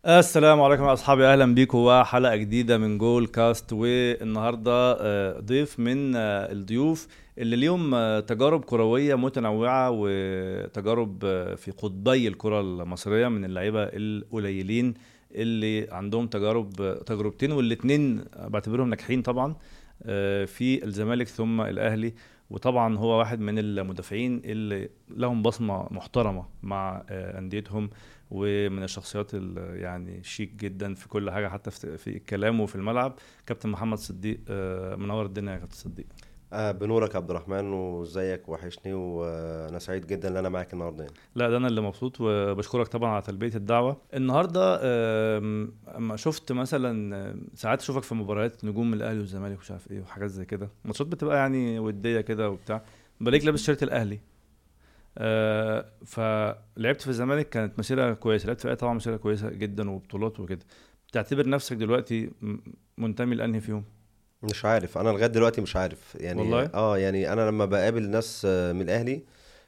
السلام عليكم يا اصحابي اهلا بيكم وحلقه جديده من جول كاست والنهارده آه، ضيف من آه، الضيوف اللي ليهم آه، تجارب كرويه متنوعه وتجارب آه، في قطبي الكره المصريه من اللعيبه القليلين اللي عندهم تجارب آه، تجربتين والاثنين بعتبرهم ناجحين طبعا آه، في الزمالك ثم الاهلي وطبعا هو واحد من المدافعين اللي لهم بصمه محترمه مع آه، انديتهم ومن الشخصيات ال- يعني شيك جدا في كل حاجه حتى في في الكلام وفي الملعب كابتن محمد صديق آه، منور الدنيا يا كابتن صديق آه بنورك يا عبد الرحمن وازيك وحشني وانا سعيد جدا ان انا معاك النهارده يعني. لا ده انا اللي مبسوط وبشكرك طبعا على تلبيه الدعوه النهارده آم، اما شفت مثلا آم، ساعات اشوفك في مباريات نجوم الاهلي والزمالك ومش عارف ايه وحاجات زي كده ماتشات بتبقى يعني وديه كده وبتاع بلاقيك لابس شيرت الاهلي آه فلعبت في الزمالك كانت مسيره كويسه لعبت في الاهلي طبعا مسيره كويسه جدا وبطولات وكده بتعتبر نفسك دلوقتي م- منتمي لانهي فيهم مش عارف انا لغايه دلوقتي مش عارف يعني والله؟ اه يعني انا لما بقابل ناس آه، من الاهلي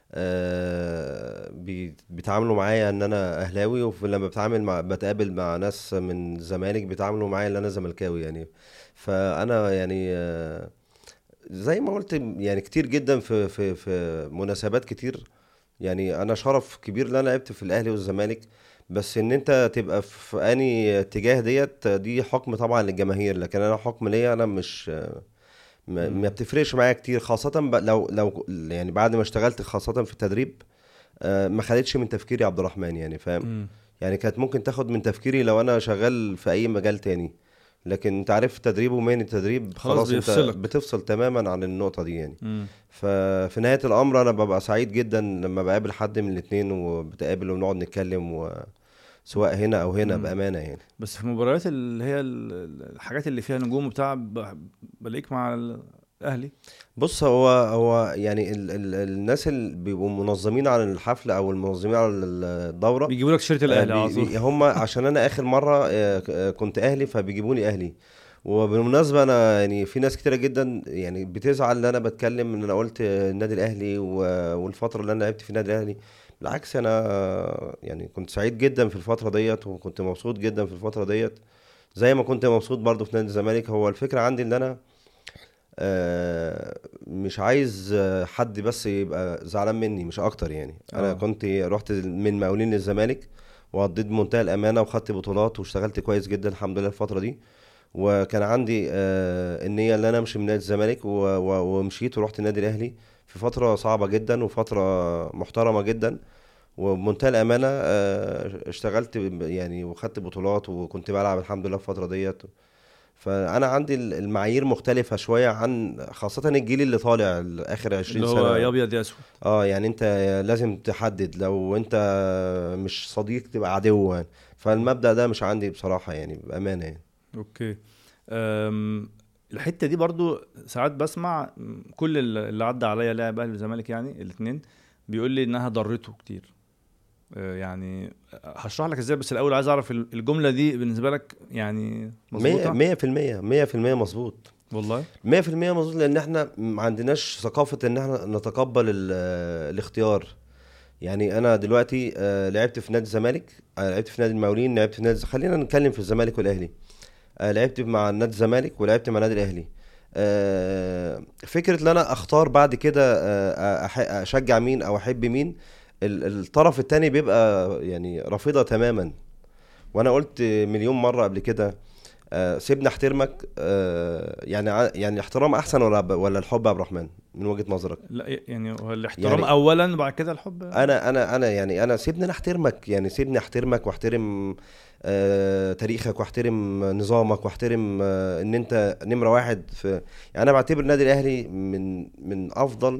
آه بي- بيتعاملوا معايا ان انا اهلاوي ولما بتعامل مع بتقابل مع ناس من الزمالك بيتعاملوا معايا ان انا زملكاوي يعني فانا يعني آه زي ما قلت يعني كتير جدا في في في مناسبات كتير يعني انا شرف كبير ان انا لعبت في الاهلي والزمالك بس ان انت تبقى في اني اتجاه ديت دي حكم طبعا للجماهير لكن انا حكم ليا انا مش ما مم. ما بتفرقش معايا كتير خاصة ب- لو لو يعني بعد ما اشتغلت خاصة في التدريب آه، ما خدتش من تفكيري يا عبد الرحمن يعني فاهم مم. يعني كانت ممكن تاخد من تفكيري لو انا شغال في اي مجال تاني لكن انت عارف التدريب ومهنة التدريب خلاص خلاص انت بيفصلك. بتفصل تماما عن النقطة دي يعني مم. ففي نهاية الأمر أنا ببقى سعيد جدا لما بقابل حد من الاتنين وبتقابل ونقعد نتكلم و... سواء هنا أو هنا مم. بأمانة يعني بس في مباريات اللي هي ال- ال- الحاجات اللي فيها نجوم وبتاع ب- بلاقيك مع الاهلي بص هو هو يعني ال... ال... الناس اللي بيبقوا منظمين على الحفلة أو المنظمين على الدورة بيجيبوا لك شيرت الاهلي آه، على بي- بي- طول هم عشان أنا آخر مرة آه، ك- آه، كنت أهلي فبيجيبوني أهلي وبالمناسبة أنا يعني في ناس كتيرة جدا يعني بتزعل إن أنا بتكلم إن أنا قلت آه، النادي الأهلي و- والفترة اللي أنا لعبت في النادي الأهلي بالعكس أنا آه، يعني كنت سعيد جدا في الفترة ديت وكنت مبسوط جدا في الفترة ديت زي ما كنت مبسوط برضو في نادي الزمالك هو الفكرة عندي إن أنا آه، مش عايز آه، حد بس يبقى زعلان مني مش أكتر يعني أنا اه كنت رحت من مقاولين للزمالك وقضيت بمنتهى الأمانة وخدت بطولات واشتغلت كويس جدا الحمد لله الفترة دي وكان عندي آه، النية ان انا امشي من نادي الزمالك و- و- ومشيت ورحت النادي الاهلي في فترة صعبة جدا وفترة محترمة جدا وبمنتهى الامانة آه، اشتغلت ب- يعني وخدت بطولات وكنت بلعب الحمد لله في الفترة ديت فانا عندي ال- المعايير مختلفة شوية عن خاصة الجيل اللي طالع اخر اللي 20 هو يا سنة ابيض يا اسود اه يعني انت لازم تحدد لو انت مش صديق تبقى عدو يعني فالمبدأ ده مش عندي بصراحة يعني بأمانة يعني اوكي أم، الحته دي برضو ساعات بسمع م، كل ال- اللي عدى عليا لاعب اهلي والزمالك يعني الاثنين بيقول لي انها ضرته كتير أه، يعني هشرح لك ازاي بس الاول عايز اعرف ال- الجمله دي بالنسبه لك يعني مية مظبوطه مية في المية مية في المية مظبوط والله مية في المية مظبوط لأن احنا ما عندناش ثقافة إن احنا نتقبل ال- الاختيار يعني أنا دلوقتي آه، لعبت في نادي الزمالك آه، لعبت في نادي المقاولين لعبت في نادي خلينا نتكلم في الزمالك والأهلي آه، لعبت مع نادي الزمالك ولعبت مع نادي الأهلي آه، فكرة إن أنا أختار بعد كده آه، أح- أشجع مين أو أحب مين ال- الطرف التاني بيبقى يعني رافضها تماما وانا قلت مليون مره قبل كده آه، سيبني احترمك آه، يعني ع- يعني الاحترام احسن ولا ب- ولا الحب يا عبد الرحمن من وجهة نظرك لا يعني هو الاحترام يعني اولا وبعد كده الحب انا انا انا يعني انا سيبني انا احترمك يعني سيبني احترمك واحترم آه تاريخك واحترم نظامك واحترم آه ان انت نمرة واحد في يعني انا بعتبر النادي الاهلي من من افضل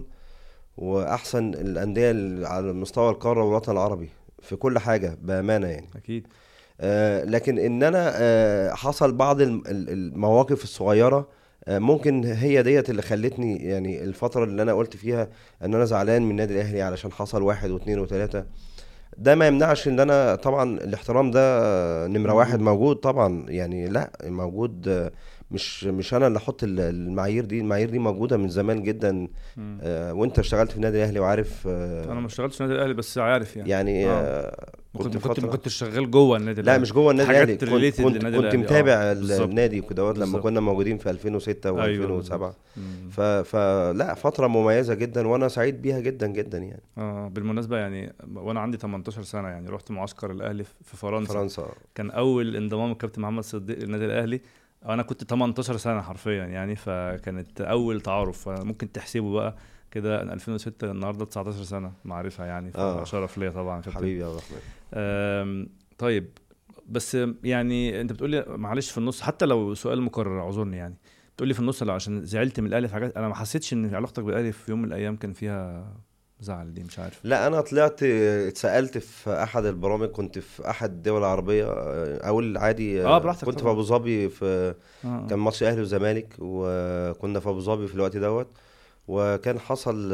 واحسن الانديه اللي على مستوى القاره والوطن العربي في كل حاجه بامانه يعني اكيد آه، لكن ان انا آه، حصل بعض الم- ال- المواقف الصغيره آه، ممكن هي ديت اللي خلتني يعني الفتره اللي انا قلت فيها ان انا زعلان من النادي الاهلي علشان حصل واحد واثنين وثلاثه ده ما يمنعش ان انا طبعا الاحترام ده آه، نمره واحد موجود موجود طبعا يعني لا موجود آه، مش مش انا اللي احط ال- المعايير دي المعايير دي موجوده من زمان جدا مم. آه، وانت اشتغلت في النادي الاهلي وعارف انا ما آه، اشتغلتش في النادي الاهلي بس عارف يعني يعني اه آه، كنت كنت كنت ما فترة- كنتش شغال جوه النادي لا الأهلي. مش جوه النادي حاجات الاهلي related كنت كنت, للنادي كنت الأهلي. متابع آه، ال- بالظبط. النادي وكده لما بالظبط. كنا موجودين في 2006 أيوة، و2007 مم. ف... فلا فتره مميزه جدا وانا سعيد بيها جدا جدا يعني اه بالمناسبه يعني وانا عندي 18 سنه يعني رحت معسكر الاهلي في فرنسا فرنسا كان اول انضمام الكابتن محمد صديق للنادي الاهلي انا كنت 18 سنه حرفيا يعني فكانت اول تعارف فممكن تحسبه بقى كده 2006 النهارده 19 سنه معرفه يعني آه. فشرف ليا طبعا كابتن حبيبي يا رحمن أم، طيب بس يعني انت بتقول لي معلش في النص حتى لو سؤال مكرر اعذرني يعني بتقول لي في النص لو عشان زعلت من الاهلي في حاجات انا ما حسيتش ان علاقتك بالاهلي في يوم من الايام كان فيها زعل دي مش عارف لا انا طلعت اتسالت في احد البرامج كنت في احد الدول العربيه اقول عادي آه، براحتك كنت في طبعا. ابو ظبي في آه. كان ماتش اهلي وزمالك وكنا في ابو ظبي في الوقت دوت وكان حصل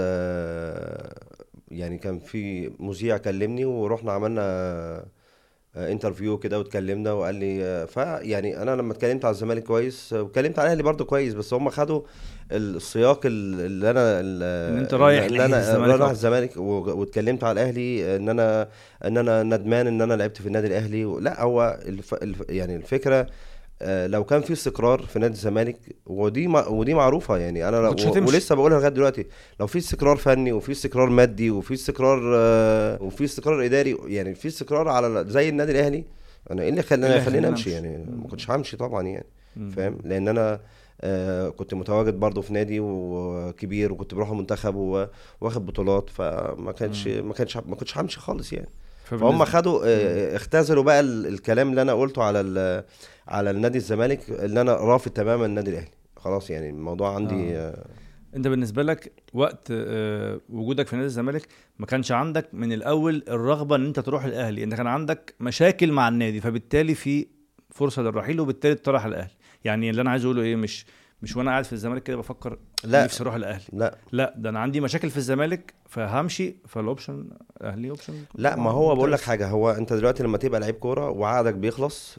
آه، يعني كان في مذيع كلمني ورحنا عملنا انترفيو كده واتكلمنا وقال لي آه، فيعني انا لما اتكلمت على الزمالك كويس آه، واتكلمت على الاهلي برضه كويس بس هم خدوا السياق ال- اللي انا إن أنت رايح اللي ناحية انا الزمالك رايح أكتر. الزمالك و- واتكلمت على الاهلي ان انا ان انا ندمان ان انا لعبت في النادي الاهلي لا هو الف... الف... يعني الفكره آه، لو كان في استقرار في نادي الزمالك ودي ما ودي معروفه يعني انا ما لو- كنتش هتمشي. ولسه بقولها لغايه دلوقتي لو في استقرار فني وفي استقرار مادي وفي استقرار آه، وفي استقرار اداري يعني في استقرار على زي النادي الاهلي انا ايه اللي إيه خلاني اللي خليني يخلينا امشي أمشي؟ يعني مم. ما كنتش همشي طبعا يعني مم. فاهم لان انا آه كنت متواجد برضه في نادي وكبير وكنت بروح المنتخب و- واخد بطولات فما كانش ما كانش ما كنتش همشي خالص يعني فهم فبالنسبة- خدوا آه، اختزلوا بقى ال- الكلام اللي انا قلته على ال- على النادي الزمالك اللي انا رافض تماما النادي الاهلي خلاص يعني الموضوع عندي آه. انت بالنسبه لك وقت آه، وجودك في نادي الزمالك ما كانش عندك من الاول الرغبه ان انت تروح الاهلي انت كان عندك مشاكل مع النادي فبالتالي في فرصه للرحيل وبالتالي تطرح الاهلي يعني اللي انا عايز اقوله ايه مش مش وانا قاعد في الزمالك كده بفكر لا. نفسي اروح الاهلي لا لا ده انا عندي مشاكل في الزمالك فهمشي فالاوبشن اهلي اوبشن لا ما هو بقول لك ممتاز. حاجه هو انت دلوقتي لما تبقى لعيب كوره وعقدك بيخلص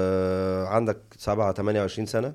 وعندك 7 28 سنه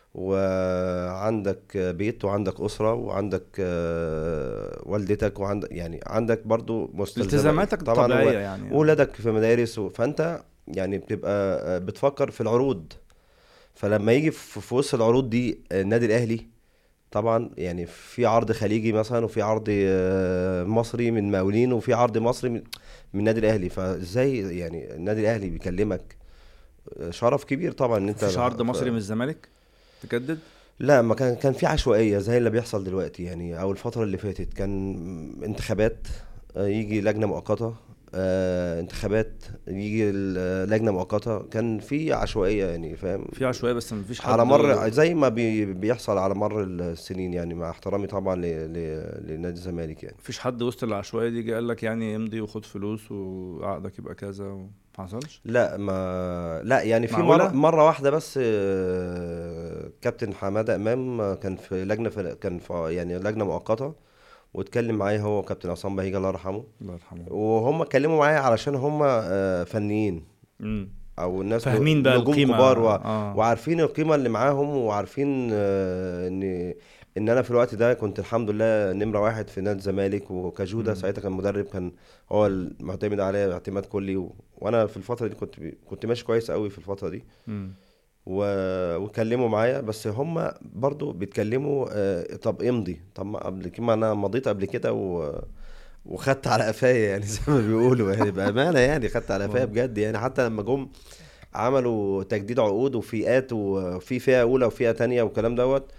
وعندك بيت وعندك اسره وعندك آه، والدتك وعندك يعني عندك برضو مستلزمات التزاماتك طبعا الطبيعيه هو- يعني واولادك في مدارس و... فانت يعني بتبقى آه، بتفكر في العروض فلما يجي في في وسط العروض دي النادي الاهلي طبعا يعني في عرض خليجي مثلا وفي عرض آه، مصري من مقاولين وفي عرض مصري من من النادي الاهلي فازاي يعني النادي الاهلي بيكلمك آه، شرف كبير طبعا ان انت مفيش عرض ف- مصري من الزمالك تجدد لا ما كان كان في عشوائيه زي اللي بيحصل دلوقتي يعني او الفتره اللي فاتت كان انتخابات آه، يجي لجنه مؤقته آه، انتخابات يجي ال- لجنه مؤقته كان في عشوائيه يعني فاهم في عشوائيه بس مفيش حد على مر زي ما بي بيحصل على مر السنين يعني مع احترامي طبعا ل- ل- لنادي الزمالك يعني مفيش حد وسط العشوائيه دي جه قال لك يعني امضي وخد فلوس وعقدك يبقى كذا وما حصلش لا ما لا يعني في معقولة؟ مره مره واحده بس آه، كابتن حماده امام آه، كان في لجنه في كان في يعني لجنه مؤقته واتكلم معايا هو وكابتن عصام بهيج الله يرحمه الله يرحمه وهم اتكلموا معايا علشان هم آه، فنيين امم او الناس فاهمين بقى نجوم القيمة. كبار و... آه. وعارفين القيمه اللي معاهم وعارفين آه، ان ان انا في الوقت ده كنت الحمد لله نمره واحد في نادي الزمالك وكجوده مم. ساعتها كان مدرب كان هو المعتمد عليا اعتماد كلي و... وانا في الفتره دي كنت بي... كنت ماشي كويس قوي في الفتره دي مم. و... واتكلموا معايا بس هم برضو بيتكلموا آه، طب امضي طب ما قبل كده ما انا مضيت قبل كده و... وخدت على قفايا يعني زي ما بيقولوا يعني بامانه يعني خدت على قفايا واو. بجد يعني حتى لما جم عملوا تجديد عقود وفئات وفي فئه اولى وفئه تانية والكلام دوت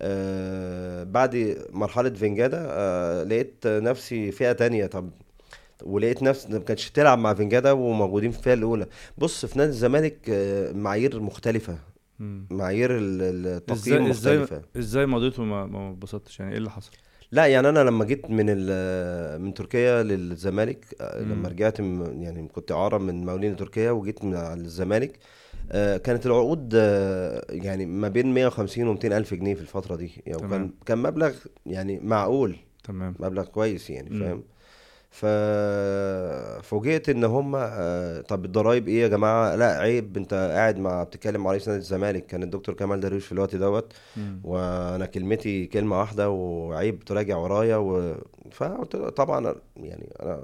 آه بعد مرحله فينجادا آه لقيت نفسي فئه تانية طب ولقيت نفسي ما كانتش تلعب مع فينجادا وموجودين في الفئه الاولى بص في نادي الزمالك آه، معايير مختلفه مم. معايير ال- ال- التقييم ازاي ازاي مختلفه ازاي مضيت وما ما اتبسطتش يعني ايه اللي حصل؟ لا يعني انا لما جيت من ال- من تركيا للزمالك آه، مم. لما رجعت م- يعني كنت اعاره من مقاولين تركيا وجيت من على الزمالك آه، كانت العقود آه، يعني ما بين 150 و 200 الف جنيه في الفتره دي يعني تمام. كان كان مبلغ يعني معقول تمام مبلغ كويس يعني مم. فاهم ففوجئت ان هم آه، طب الضرايب ايه يا جماعه لا عيب انت قاعد مع بتتكلم مع رئيس نادي الزمالك كان الدكتور كمال درويش في الوقت دوت مم. وانا كلمتي كلمه واحده وعيب تراجع ورايا و... فقلت له طبعا يعني انا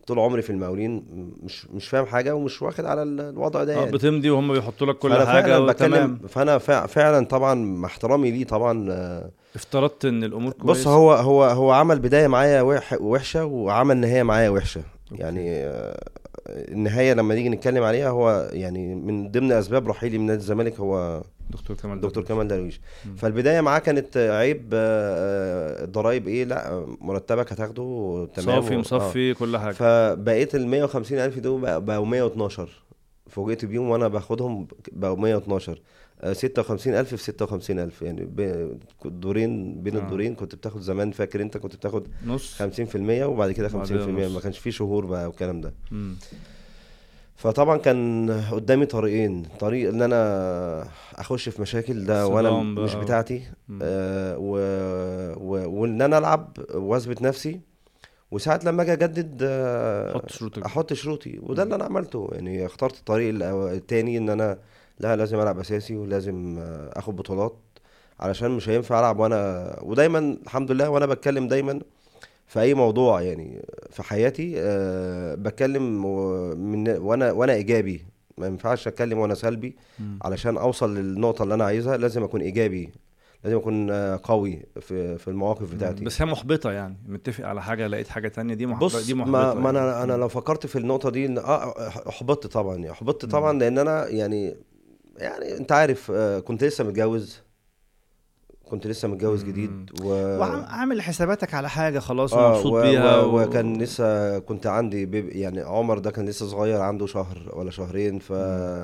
طول عمري في المقاولين مش مش فاهم حاجه ومش واخد على ال- الوضع ده اه يعني بتمضي وهم بيحطوا لك كل فأنا حاجه فعلا وتمام بتكلم فانا فع- فعلا طبعا مع احترامي ليه طبعا آه، افترضت ان الامور كويسه بص هو هو هو عمل بدايه معايا وح- وحشه وعمل نهايه معايا وحشه أوكي. يعني آه، النهايه لما نيجي نتكلم عليها هو يعني من ضمن اسباب رحيلي من نادي الزمالك هو دكتور كمال دكتور درويش. كمال درويش مم. فالبدايه معاه كانت عيب آه، آه، الضرايب ايه لا مرتبك هتاخده تمام صافي و- مصفي كل آه. حاجه فبقيت ال 150 الف دول بقى- بقوا 112 فوجئت بيهم وانا باخدهم بقوا 112 آه، 56 الف في 56 الف يعني ب- دورين بين آه. الدورين كنت بتاخد زمان فاكر انت كنت بتاخد نص 50% وبعد كده 50% نص. ما كانش فيه شهور بقى والكلام ده مم. فطبعا كان قدامي طريقين طريق ان انا اخش في مشاكل ده وانا صدام مش بقى. بتاعتي مم. آه و... و... وان انا العب واثبت نفسي وساعة لما اجي اجدد آه حط شروطك احط شروطي وده اللي انا عملته يعني اخترت الطريق الأو- التاني ان انا لا لازم العب اساسي ولازم آه، اخد بطولات علشان مش هينفع العب وانا ودايما الحمد لله وانا بتكلم دايما في اي موضوع يعني في حياتي أه بتكلم و- من وانا وانا ايجابي ما ينفعش اتكلم وانا سلبي مم. علشان اوصل للنقطه اللي انا عايزها لازم اكون ايجابي لازم اكون آه، قوي في في المواقف بتاعتي بس هي محبطه يعني متفق على حاجه لقيت حاجه تانية دي محبطه بص دي محبطه ما, ما يعني. انا انا لو فكرت في النقطه دي إن- اه احبطت طبعا يعني احبطت طبعا لان انا يعني يعني انت عارف آه، كنت لسه متجوز كنت لسه متجوز مم. جديد و وعامل حساباتك على حاجه خلاص اه ومبسوط و... بيها و... وكان لسه كنت عندي بيبي يعني عمر ده كان لسه صغير عنده شهر ولا شهرين ف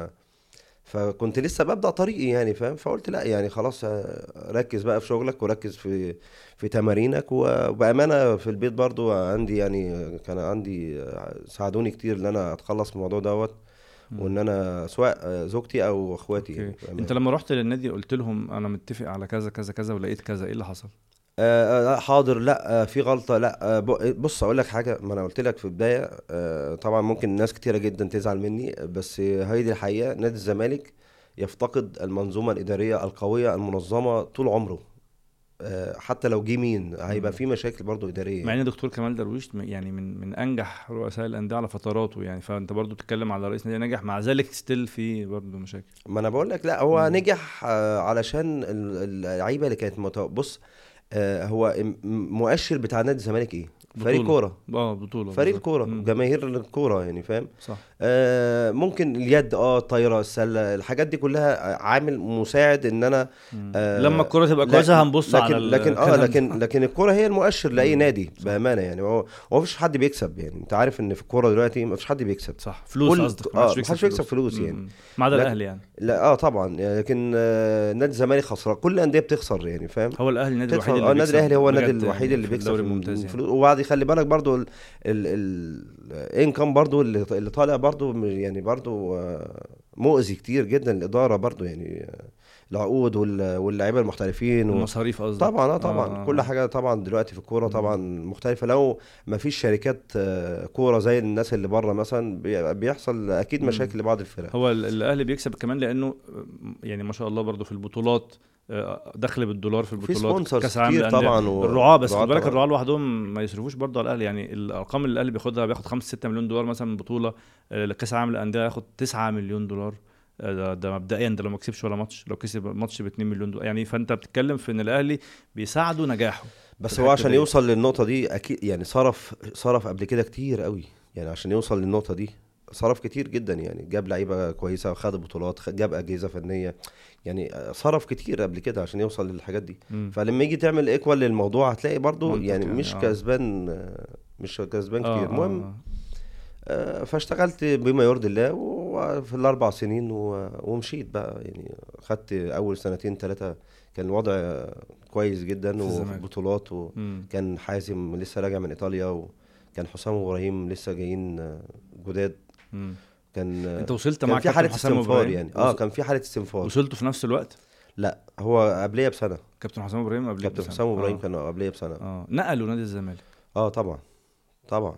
فكنت لسه ببدأ طريقي يعني فاهم فقلت لا يعني خلاص آه، ركز بقى في شغلك وركز في في تمارينك و- وبأمانة في البيت برضو عندي يعني كان عندي آه، ساعدوني كتير ان انا اتخلص من الموضوع دوت وان انا سواء آه، زوجتي او اخواتي يعني اوكي بأمانة. انت لما رحت للنادي قلت لهم انا متفق على كذا كذا كذا ولقيت كذا ايه اللي حصل آه آه، آه، حاضر لا آه في غلطة لا آه ب- بص اقول لك حاجة ما انا قلت لك في البداية آه طبعا ممكن ناس كتيرة جدا تزعل مني بس هي دي الحقيقة نادي الزمالك يفتقد المنظومة الإدارية القوية المنظمة طول عمره آه حتى لو جه مين هيبقى في مشاكل برضو إدارية مع ان دكتور كمال درويش م- يعني من من انجح رؤساء الانديه على فتراته يعني فانت برضو بتتكلم على رئيس نادي ناجح مع ذلك ستيل في برضو مشاكل ما انا بقول لك لا هو مم. نجح آه علشان ال- اللعيبة اللي كانت متو... بص آه هو م- مؤشر بتاع نادي الزمالك ايه فريق بطولة. كورة اه بطوله فريق بالظبط. الكورة مم. جماهير الكورة يعني فاهم صح آه ممكن اليد اه الطايره السله الحاجات دي كلها عامل مساعد ان انا مم. آه لما الكره تبقى لا- كويسه هنبص لكن على ال- لكن اه الكلام ده. لكن لكن الكوره هي المؤشر لاي مم. نادي صح. بامانه يعني هو هو مفيش حد بيكسب يعني انت عارف ان في الكوره دلوقتي مفيش حد بيكسب صح فلوس كل- قصدك آه، محدش بيكسب فلوس يعني. مم. ما عدا لكن- الاهلي يعني لا اه طبعا يعني لكن آه نادي الزمالك خسران كل الانديه بتخسر يعني فاهم هو الاهلي النادي تدفع- الوحيد اللي اه النادي بيكسب الاهلي هو النادي بجد الوحيد يعني اللي في بيكسب الدوري من- الممتاز من يعني. فلوس وبعد خلي بالك برضو ال ال ال الانكم برضو اللي اللي طالع برضو م- يعني برضو آه، مؤذي كتير جدا للاداره برضو يعني آه، العقود وال- واللاعيبه المحترفين و... المصاريف قصدك طبعا اه طبعا آه. آه. كل حاجه طبعا دلوقتي في الكوره طبعا مختلفه لو ما فيش شركات آه، كوره زي الناس اللي بره مثلا بي- بيحصل اكيد مم. مشاكل لبعض الفرق هو ال- الاهلي بيكسب كمان لانه يعني ما شاء الله برضو في البطولات آه، دخل بالدولار في في البطولات sponsors كاس العالم كتير للأندية. طبعا و- الرعاة بس رعاة خد بالك طبعاً. الرعاة لوحدهم ما يصرفوش برضو على الاهلي يعني الارقام اللي الاهلي بياخدها بياخد 5 6 مليون دولار مثلا من بطوله آه، كاس العالم للانديه ياخد 9 مليون دولار آه، ده, ده مبدئيا ده لو ما كسبش ولا ماتش لو كسب ماتش ب 2 مليون دولار يعني فانت بتتكلم في ان الاهلي بيساعدوا نجاحه بس في هو الحتة عشان دي. يوصل للنقطه دي اكيد يعني صرف صرف قبل كده كتير قوي يعني عشان يوصل للنقطه دي صرف كتير جدا يعني جاب لعيبه كويسه خد بطولات خ- جاب اجهزه فنيه يعني آه، صرف كتير قبل كده عشان يوصل للحاجات دي مم. فلما يجي تعمل ايكوال للموضوع هتلاقي برضو منطق يعني يعني، مش آه. كسبان آه، مش كسبان آه، كتير آه، المهم آه. آه، فاشتغلت بما يرضي الله وفي الاربع سنين و- ومشيت بقى يعني خدت اول سنتين ثلاثه كان الوضع آه، كويس جدا في وفي الزمالك. بطولات مم. وكان حازم لسه راجع من ايطاليا وكان حسام وابراهيم لسه جايين آه، جداد مم. كان آه، انت وصلت كان مع في كابتن حاله حسام استنفار ابراهيم يعني اه وص- كان في حاله استنفار وصلتوا في نفس الوقت لا هو قبليه بسنه كابتن حسام ابراهيم قبل كابتن حسام وابراهيم كانوا قبليه بسنه اه نقلوا نادي الزمالك اه طبعا طبعا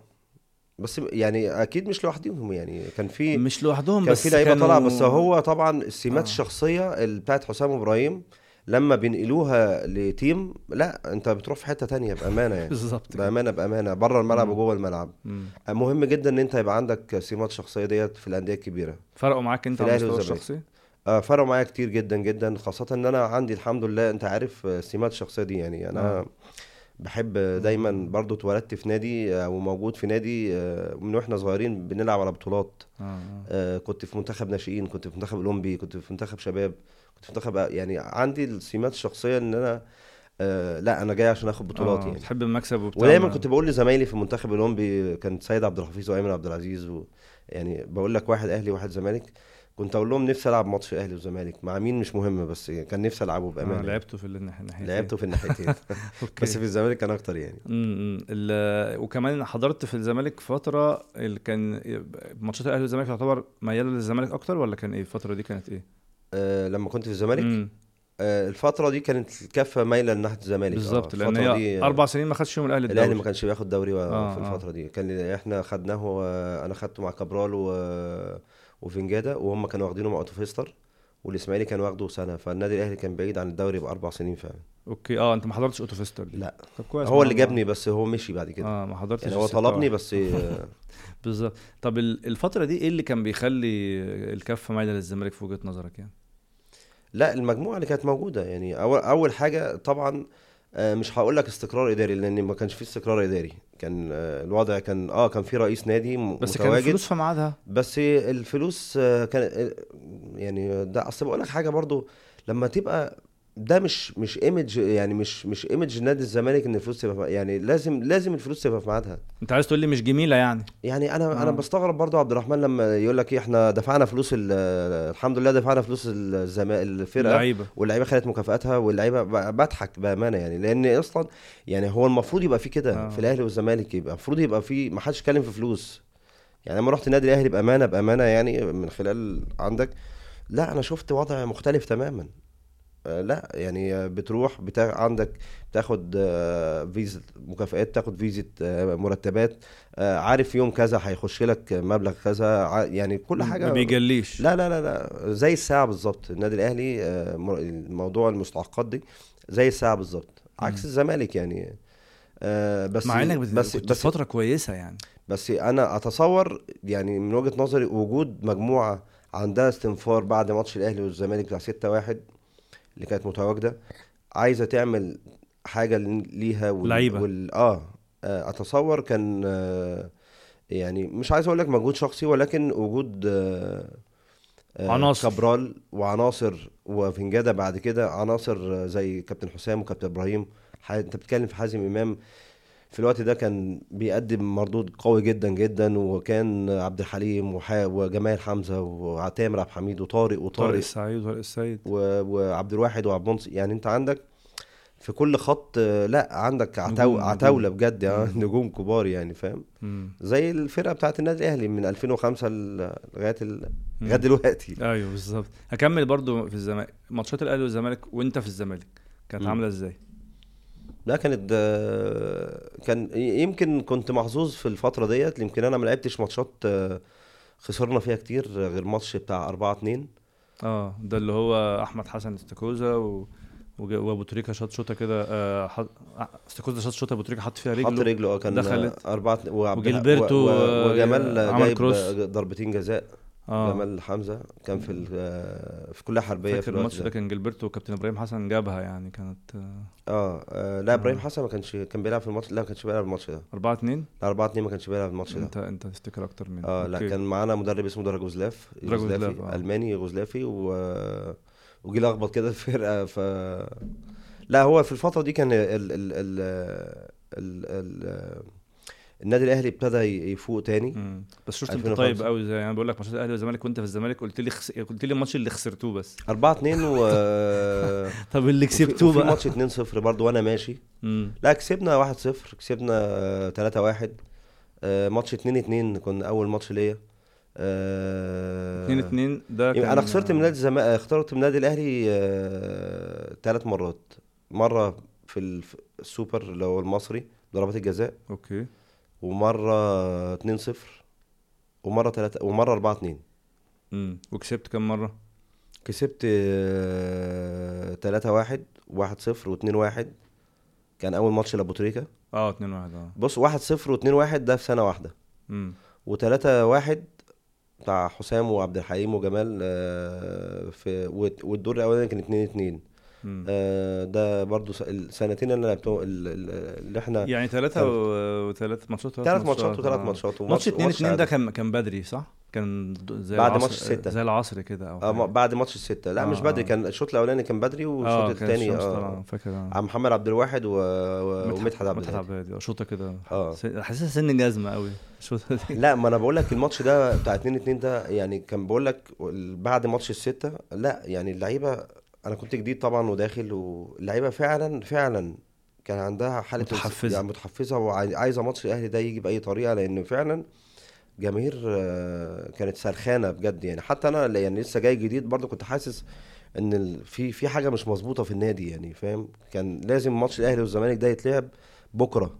بس يعني اكيد مش لوحدهم يعني كان في مش لوحدهم كان بس في لعيبه كانوا- طالعه بس هو طبعا السمات آه. الشخصيه اللي بتاعت حسام ابراهيم لما بينقلوها لتيم لا انت بتروح في حته تانية بامانه يعني بالظبط كده. بامانه بامانه بره الملعب مم. وجوه الملعب مم. مهم جدا ان انت يبقى عندك سمات شخصيه ديت في الانديه الكبيره فرقوا معاك انت في على الأهلي المستوى والزمالك. الشخصي آه، فرقوا معايا كتير جدا جدا خاصة ان انا عندي الحمد لله انت عارف آه، سمات الشخصية دي يعني انا آه. بحب دايما برضو اتولدت في نادي آه، وموجود في نادي آه، من واحنا صغيرين بنلعب على بطولات اه آه. آه، كنت في منتخب ناشئين كنت في منتخب اولمبي كنت في منتخب شباب كنت في منتخب يعني عندي السمات الشخصية ان انا آه، لا انا جاي عشان اخد بطولات آه، يعني بتحب المكسب وبتاع ودايما ما- كنت بقول لزمايلي في المنتخب الاولمبي كان سيد عبد الحفيظ وايمن عبد العزيز و يعني بقول لك واحد اهلي وواحد زمالك كنت اقول لهم نفسي العب ماتش اهلي وزمالك مع مين مش مهم بس كان نفسي العبه آه بامانه يعني. لعبته في الناح- الناحيتين لعبته في الناحيتين اوكي بس في الزمالك كان اكتر يعني امم ال- وكمان حضرت في الزمالك فتره اللي كان ماتشات الاهلي والزمالك تعتبر مياله للزمالك اكتر ولا كان ايه الفتره دي كانت ايه؟ آه لما كنت في الزمالك مم. آه الفتره دي كانت الكفه مايله ناحيه الزمالك بالظبط آه لان الفترة هي دي، آه، اربع سنين ما خدش فيهم الاهلي الاهلي الدوري ما كانش بياخد دوري و- آه، في آه. الفتره دي كان احنا خدناه و- انا خدته مع كابرال و... وفنجادا وهم كانوا واخدينه مع اوتو فيستر والاسماعيلي كان واخده سنه فالنادي الاهلي كان بعيد عن الدوري باربع سنين فعلا اوكي اه انت ما حضرتش اوتو فيستر دي لا طب كويس هو اللي ما- جابني بس هو مشي بعد كده اه ما حضرتش يعني هو الستة طلبني واحد. بس آه، بالظبط طب ال- الفتره دي ايه اللي كان بيخلي الكفه مايله للزمالك في وجهه نظرك يعني؟ لا المجموعه اللي كانت موجوده يعني اول اول حاجه طبعا آه، مش هقول لك استقرار اداري لان ما كانش فيه استقرار اداري كان آه، الوضع كان اه كان في رئيس نادي م- بس كان متواجد الفلوس في ميعادها بس الفلوس آه، كان آه، يعني ده اصل بقول لك حاجه برضو لما تبقى ده مش مش ايمج يعني مش مش ايمج نادي الزمالك ان الفلوس تبقى في- يعني لازم لازم الفلوس تبقى في ميعادها انت عايز تقول لي مش جميله يعني يعني انا آه. انا بستغرب برضو عبد الرحمن لما يقول لك ايه احنا دفعنا فلوس ال- الحمد لله دفعنا فلوس الزما الفرقه اللعيبه واللعيبه خدت مكافاتها واللعيبه ب- بضحك بامانه يعني لان اصلا يعني هو المفروض يبقى في كده آه. في الاهلي والزمالك يبقى المفروض يبقى في ما حدش يتكلم في فلوس يعني لما رحت النادي الاهلي بامانه بامانه يعني من خلال عندك لا انا شفت وضع مختلف تماما آه، لا يعني آه، بتروح بتا... عندك بتاخد آه، فيزا مكافآت تاخد فيزا آه، مرتبات آه، عارف يوم كذا هيخش لك مبلغ كذا ع- يعني كل حاجه ما بيجليش لا لا لا لا زي الساعة بالظبط النادي الأهلي آه، مر- الموضوع المستحقات دي زي الساعة بالظبط عكس مم. الزمالك يعني آه، بس مع انك بت... بس كنت بس في فتره كويسه يعني بس أنا أتصور يعني من وجهة نظري وجود مجموعة عندها استنفار بعد ماتش الأهلي والزمالك بتاع 6 واحد اللي كانت متواجدة عايزة تعمل حاجة ليها وال... لعيبة. وال... آه آه، أتصور كان آه، يعني مش عايز أقول لك مجهود شخصي ولكن وجود آه، آه، عناصر. كابرال وعناصر وفنجاده بعد كده عناصر آه، زي كابتن حسام وكابتن ابراهيم ح- انت بتتكلم في حازم امام في الوقت ده كان بيقدم مردود قوي جدا جدا وكان عبد الحليم وح- وجمال حمزه وتامر عبد الحميد وطارق طارق وطارق السعيد وطارق السيد و- وعبد الواحد وعبد المنصف يعني انت عندك في كل خط آه، لا عندك عتاو نجوم- عتاوله نجوم. بجد آه، مم. نجوم كبار يعني فاهم مم. زي الفرقه بتاعت النادي الاهلي من 2005 ل- لغايه ال- مم. لغايه دلوقتي ايوه بالظبط هكمل برضو في الزمالك ماتشات الاهلي والزمالك وانت في الزمالك كانت مم. عامله ازاي لا كانت آه، كان يمكن كنت محظوظ في الفترة ديت يمكن انا ما لعبتش ماتشات آه، خسرنا فيها كتير غير ماتش بتاع 4 2 اه ده اللي هو احمد حسن استاكوزا و... وج- وابو تريكه شاط شوطه كده آه حط... آه، استاكوزا شاط شوطه ابو تريكه حط فيها حط رجله رجله اه كان دخلت. 4 وعبد وجilberto، و- و- آه، وجمال عمل جايب كروس. ضربتين جزاء اه جمال حمزة كان في ال- آه، في كلية حربية في فاكر الوقت الماتش ده ده كان جilberto وكابتن ابراهيم حسن جابها يعني كانت اه آه، لا ابراهيم آه. حسن ما كانش كان بيلعب في الماتش لا ما كانش بيلعب الماتش ده 4 2 لا 4 2 ما كانش بيلعب الماتش ده انت انت تفتكر اكتر مني اه لا أوكي. كان معانا مدرب اسمه دراجوزلاف دراجوزلاف، يوغوسلافي آه. الماني يوغوسلافي و وجي لخبط كده الفرقه ف لا هو في الفتره دي كان ال... ال... ال... ال... ال... النادي الاهلي ابتدى يفوق تاني مم. بس شفت انت 2005. طيب قوي زي يعني بقول لك ماتشات الاهلي والزمالك وانت في الزمالك قلت لي خس... قلت لي الماتش اللي خسرتوه بس 4 2 و طب اللي كسبتوه وفي بقى ماتش 2 0 برضه وانا ماشي مم. لا كسبنا 1 0 كسبنا 3 1 ماتش 2 2 كنا اول ماتش ليا 2 2 ده كان انا خسرت من نادي الزمالك خسرت من النادي الاهلي ثلاث مرات مره في الف- السوبر اللي هو المصري ضربات الجزاء اوكي ومره 2 0 ومره 3 ومره 4 2 امم وكسبت كم مره كسبت آه، 3 1 1 0 و2 1 كان اول ماتش لابو تريكه اه 2 1 اه بص 1 0 و2 1 ده في سنه واحده امم و3 1 بتاع حسام وعبد الحليم وجمال آه، في والت- والدور الاولاني كان 2 2 امم آه، ده برضو س- السنتين اللي انا لعبتهم ال- ال- اللي احنا يعني ثلاثة وثلاث ماتشات ثلاث ماتشات وثلاث آه. ماتشات ماتش 2 2 ده سعادة. كان كان بدري صح؟ كان د- زي بعد العصر ماتش الستة. زي العصر كده او اه ما- حاجة. بعد ماتش الستة لا مش آه، بدري آه. كان الشوط الاولاني كان بدري والشوط اه كان الثاني الشمس اه طالعة فاكر آه. عم محمد عبد الواحد و... و... ومدحت عبد مدحت الهادي عبد الهادي شوطه كده اه س- حاسسها سن جزمه قوي الشوطه دي لا ما انا بقول لك الماتش ده بتاع 2 2 ده يعني كان بقول لك بعد ماتش الستة لا يعني اللعيبه انا كنت جديد طبعا وداخل واللعيبه فعلا فعلا كان عندها حاله متحفزة. يعني متحفزه وعايزه ماتش الاهلي ده يجي باي طريقه لان فعلا جماهير آه، كانت سرخانه بجد يعني حتى انا يعني لسه جاي جديد برضو كنت حاسس ان ال- في في حاجه مش مظبوطه في النادي يعني فاهم كان لازم ماتش الاهلي والزمالك ده يتلعب بكره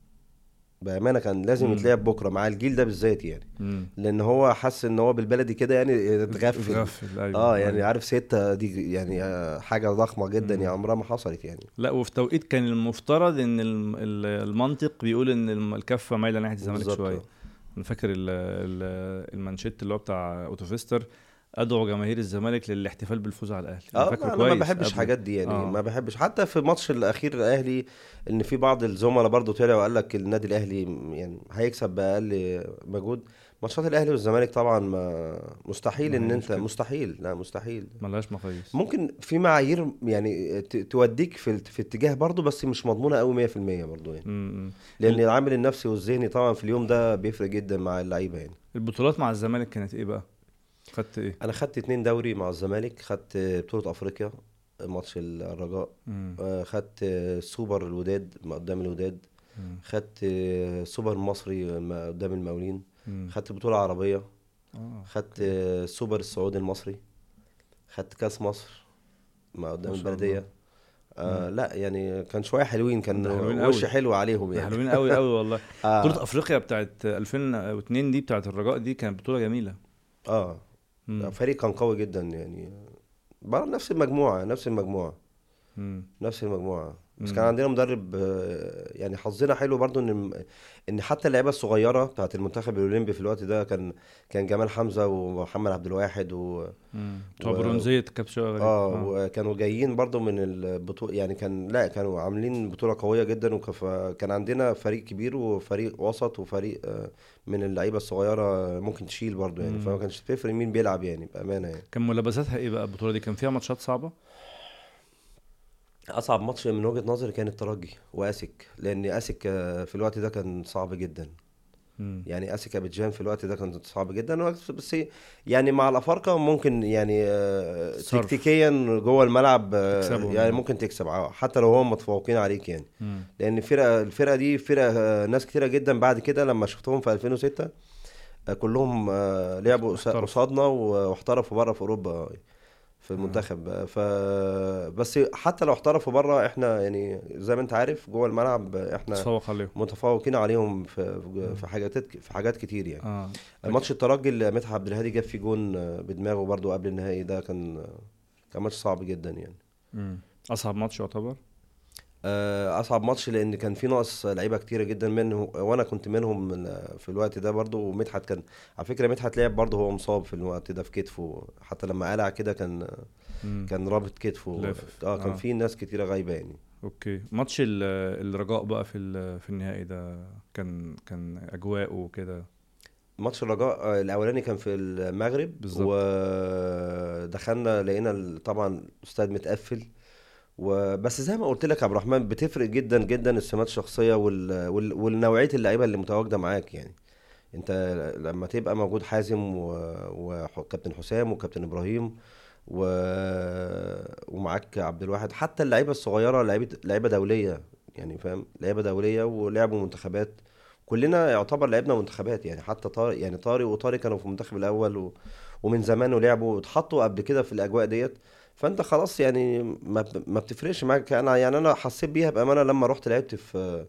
بامانه كان لازم مم. يتلعب بكره مع الجيل ده بالذات يعني امم لان هو حس ان هو بالبلدي كده يعني اتغفل اتغفل ايوه اه يعني أيوة. عارف ستة دي يعني آه، حاجه ضخمه جدا مم. يعني عمرها ما حصلت يعني لا وفي توقيت كان المفترض ان الم- ال- المنطق بيقول ان الم- الكفه مايله ناحيه الزمالك بالظبط. شويه انا فاكر ال- ال- المانشيت اللي هو بتاع اوتوفيستر ادعو جماهير الزمالك للاحتفال بالفوز على الاهلي اه فاكره انا ما كويس بحبش قبل. الحاجات دي يعني آه. ما بحبش حتى في الماتش الاخير الاهلي ان في بعض الزملاء برضو طلع وقال لك النادي الاهلي يعني هيكسب باقل مجهود ماتشات الاهلي والزمالك طبعا ما مستحيل ما ان هيش انت كده. مستحيل لا مستحيل ملهاش مقاييس ممكن في معايير يعني ت- توديك في في اتجاه برضو بس مش مضمونه قوي 100% برضو يعني امم لان العامل النفسي والذهني طبعا في اليوم ده بيفرق جدا مع اللعيبه يعني البطولات مع الزمالك كانت ايه بقى خدت ايه انا خدت اتنين دوري مع الزمالك خدت بطوله افريقيا ماتش الرجاء امم آه، خدت آه، سوبر الوداد ما قدام الوداد امم خدت آه، سوبر مصري ما قدام المقاولين امم خدت بطولة عربية اه خدت آه، سوبر السعودي المصري خدت كاس مصر ما قدام ما شاء البلدية آه لا يعني كان شوية حلوين كان ده حلوين وش قوي. حلو عليهم ده يعني حلوين قوي قوي والله بطولة اه, افريقيا بتاعت 2002 دي بتاعت الرجاء دي كانت بطولة جميلة آه. امم فريق كان قوي جدا يعني برضه نفس المجموعة نفس المجموعة امم نفس المجموعة بس مم. كان عندنا مدرب آه، يعني حظنا حلو برضو ان ان حتى اللعيبه الصغيره بتاعت المنتخب الاولمبي في الوقت ده كان كان جمال حمزه ومحمد عبد الواحد و امم بتوع و- برونزية كابتشا غريب اه وكانوا جايين برضو من البطوله يعني كان لا كانوا عاملين بطوله قويه جدا وكان عندنا فريق كبير وفريق وسط وفريق آه، من اللعيبه الصغيره ممكن تشيل برضو يعني مم. فما كانش تفرق مين بيلعب يعني بامانه يعني كان ملابساتها ايه بقى البطولة دي كان فيها ماتشات صعبة اصعب ماتش من وجهه نظري كان الترجي واسك لان اسك آه، في الوقت ده كان صعب جدا امم يعني اسك ابيجان في الوقت ده كان صعب جدا بس يعني مع الافارقه ممكن يعني آه، صرف. تكتيكيا جوه الملعب آه، تكسبهم. يعني ممكن تكسب آه، حتى لو هم متفوقين عليك يعني امم لان الفرقه الفرقه دي فرقه آه، ناس كتيره جدا بعد كده لما شفتهم في 2006 آه، كلهم آه، لعبوا قص- احترفوا. قصادنا و- واحترفوا بره في اوروبا في المنتخب آه، ف بس حتى لو احترفوا بره احنا يعني زي ما انت عارف جوه الملعب آه، احنا تفوق عليهم متفوقين عليهم في في حاجات في حاجات كتير يعني اه ماتش الترجي اللي مدحت عبد الهادي جاب فيه جون آه، بدماغه برضو قبل النهائي ده كان آه، كان ماتش صعب جدا يعني امم اصعب ماتش يعتبر آه، اصعب ماتش لان كان في ناقص لعيبه كتيره جدا منه وانا كنت منهم من- في الوقت ده برضو ومدحت كان على فكره مدحت لعب برضو هو مصاب في الوقت ده في كتفه حتى لما قلع كده كان امم كان رابط كتفه لافف. اه كان آه. في ناس كتيره غايبه يعني اوكي ماتش ال- الرجاء بقى في ال- في النهائي ده كان كان اجواء وكده ماتش الرجاء آه، الاولاني كان في المغرب بالظبط. ودخلنا لقينا ال- طبعا الاستاد متقفل وبس زي ما قلت لك يا عبد الرحمن بتفرق جدا جدا السمات الشخصيه وال... وال... والنوعيه اللعيبه اللي متواجده معاك يعني انت لما تبقى موجود حازم و... وكابتن حسام وكابتن ابراهيم و... ومعاك عبد الواحد حتى اللعيبه الصغيره لعيبه لعيبه دوليه يعني فاهم لعيبه دوليه ولعبوا منتخبات كلنا يعتبر لعبنا منتخبات يعني حتى طارق يعني طارق وطارق كانوا في المنتخب الاول و... ومن زمان ولعبوا واتحطوا قبل كده في الاجواء ديت فانت خلاص يعني ما, ب- ما بتفرقش معاك انا يعني انا حسيت بيها بامانه لما رحت لعبت في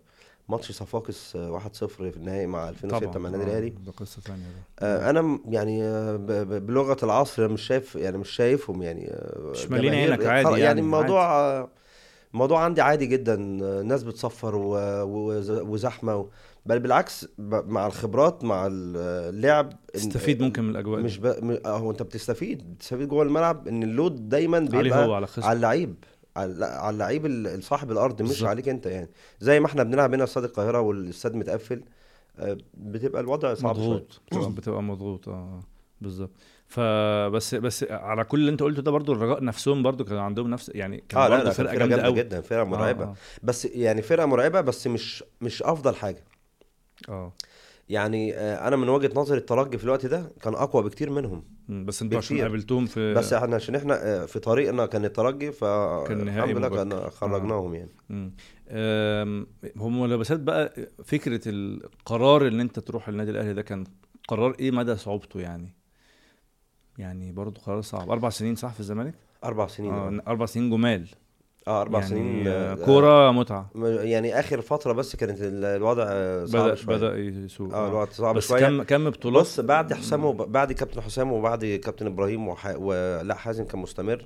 ماتش صفاقس آه، 1-0 في النهائي مع 2006 طبعا مع النادي آه، الاهلي ده قصه ثانيه ده آه، انا م- يعني آه، ب- ب- بلغه العصر أنا مش شايف يعني مش شايفهم يعني آه، مش مالين جماهير- عينك عادي خلاص، يعني، يعني الموضوع آه، الموضوع عندي عادي جدا آه، الناس بتصفر و- وز- وزحمه و... بل بالعكس ب- مع الخبرات مع ال- اللعب إن- تستفيد ممكن من الاجواء مش دي. ب... م- آه، هو انت بتستفيد بتستفيد جوه الملعب ان اللود دايما عليه بيبقى هو على خصم على اللعيب على لا، على اللعيب ال- صاحب الارض مش بالظبط. عليك انت يعني زي ما احنا بنلعب هنا في استاد القاهره والاستاد متقفل آه، بتبقى الوضع صعب شويه مضغوط بتبقى مضغوط اه بالظبط فبس بس على كل اللي انت قلته ده برضو الرجاء نفسهم برضو كان عندهم نفس يعني كان اه لا برضو لا فرقه فرقه جامده جامده قوي جدا فرقه مرعبه اه بس يعني فرقه مرعبه بس مش مش افضل حاجه اه يعني آه، انا من وجهه نظري الترجي في الوقت ده كان اقوى بكتير منهم مم، بس انتوا عشان بكتير. قابلتوهم في بس احنا عشان احنا آه، في طريقنا كان الترجي ف كان نهائي الحمد لله مبكر. كان خرجناهم يعني مم. آم، هم ملابسات بقى فكره القرار ان انت تروح النادي الاهلي ده كان قرار ايه مدى صعوبته يعني يعني برضو قرار صعب اربع سنين صح في الزمالك اربع سنين اه, اه اربع سنين جمال آه اربع يعني سنين آه، آه، كوره متعه م- يعني اخر فتره بس كانت ال- الوضع آه، صعب بدا شويه بدا يسوق اه آه. الوضع صعب بس شويه كم كم بطولات بص بعد حسام وب... بعد كابتن حسام وبعد كابتن ابراهيم وح... ولا حازم كان مستمر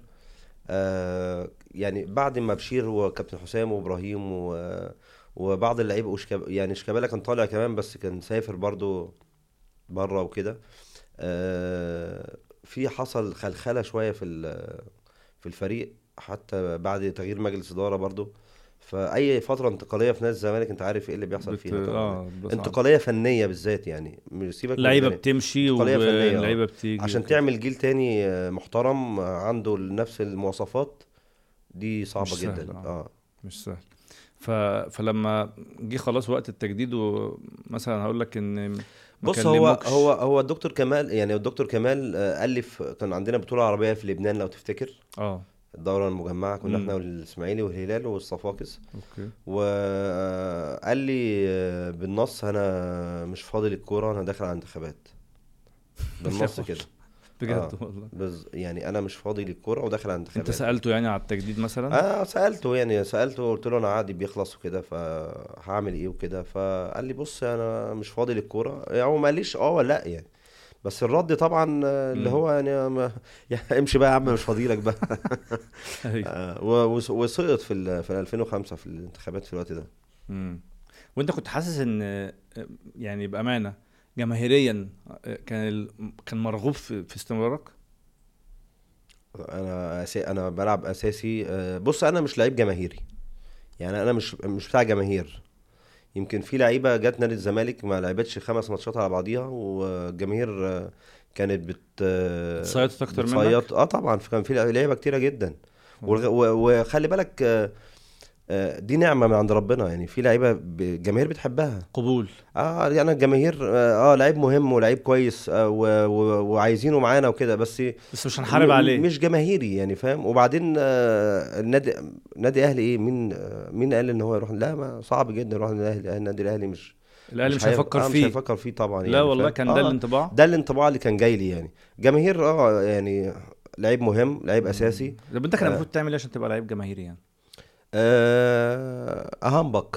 آه يعني بعد ما بشير وكابتن حسام وابراهيم و... وبعض اللعيبه وشكاب... يعني شيكابالا كان طالع كمان بس كان سافر برضو بره وكده آه في حصل خلخله شويه في ال... في الفريق حتى بعد تغيير مجلس اداره برضو فاي فتره انتقاليه في نادي الزمالك انت عارف ايه اللي بيحصل بت... فيها طبعا اه بس انتقاليه فنيه بالذات يعني مش سيبك من لعيبه الفنية. بتمشي انتقالية فنية، آه. ولعيبه بتيجي عشان وكده. تعمل جيل تاني آه، محترم آه، عنده نفس المواصفات دي صعبة مش سهل، جدا آه. اه مش سهل ف... فلما جه خلاص وقت التجديد ومثلا هقول لك ان ما بص هو كلموكش. هو هو الدكتور كمال يعني الدكتور كمال آه، الف كان عندنا بطولة عربية في لبنان لو تفتكر اه الدورة المجمعة كنا مم. احنا والاسماعيلي والهلال والصفاقس اوكي وقال لي آه، بالنص انا مش فاضي للكورة انا داخل على انتخابات بالنص كده بجد آه. والله بز يعني انا مش فاضي للكورة وداخل على انتخابات انت سالته يعني على التجديد مثلا اه سالته يعني سالته قلت له انا عادي بيخلص وكده فهعمل ايه وكده فقال لي بص انا مش فاضي للكوره يعني هو ما قاليش اه ولا لا يعني بس الرد طبعا آه، اللي مم. هو يعني ما يعني امشي بقى يا عم مش فاضي لك بقى أيوة. آه، و- وس- وسقط في ال- في 2005 في الانتخابات في الوقت ده مم. وانت كنت حاسس ان يعني بامانه جماهيريا كان ال... كان مرغوب في, في استمرارك انا أسي... انا بلعب اساسي آه، بص انا مش لعيب جماهيري يعني انا مش مش بتاع جماهير يمكن في لعيبه جت نادي الزمالك ما لعبتش خمس ماتشات على بعضيها والجماهير آه، كانت بت آه، بتصيط اكتر منك بتصيط اه طبعا كان في لعيبه كتيره جدا والغ- و- وخلي بالك آه، آه، دي نعمه من عند ربنا يعني في لعيبه ب- الجماهير بتحبها قبول اه يعني الجماهير اه آه، لعيب مهم ولعيب كويس آه و- و- وعايزينه معانا وكده بس بس مش هنحارب م- عليه مش جماهيري يعني فاهم وبعدين آه، النادي نادي اهلي ايه مين آه، مين قال ان هو يروح لا ما صعب جدا يروح النادي الاهلي النادي الاهلي مش الاهلي مش هيف- هيفكر آه مش فيه هيفكر فيه طبعا يعني لا والله فاهم؟ كان ده آه الانطباع ده الانطباع اللي كان جاي لي يعني جماهير اه يعني لعيب مهم لعيب اساسي طب انت كان آه. المفروض تعمل ايه عشان تبقى لعيب جماهيري يعني آه اهمبك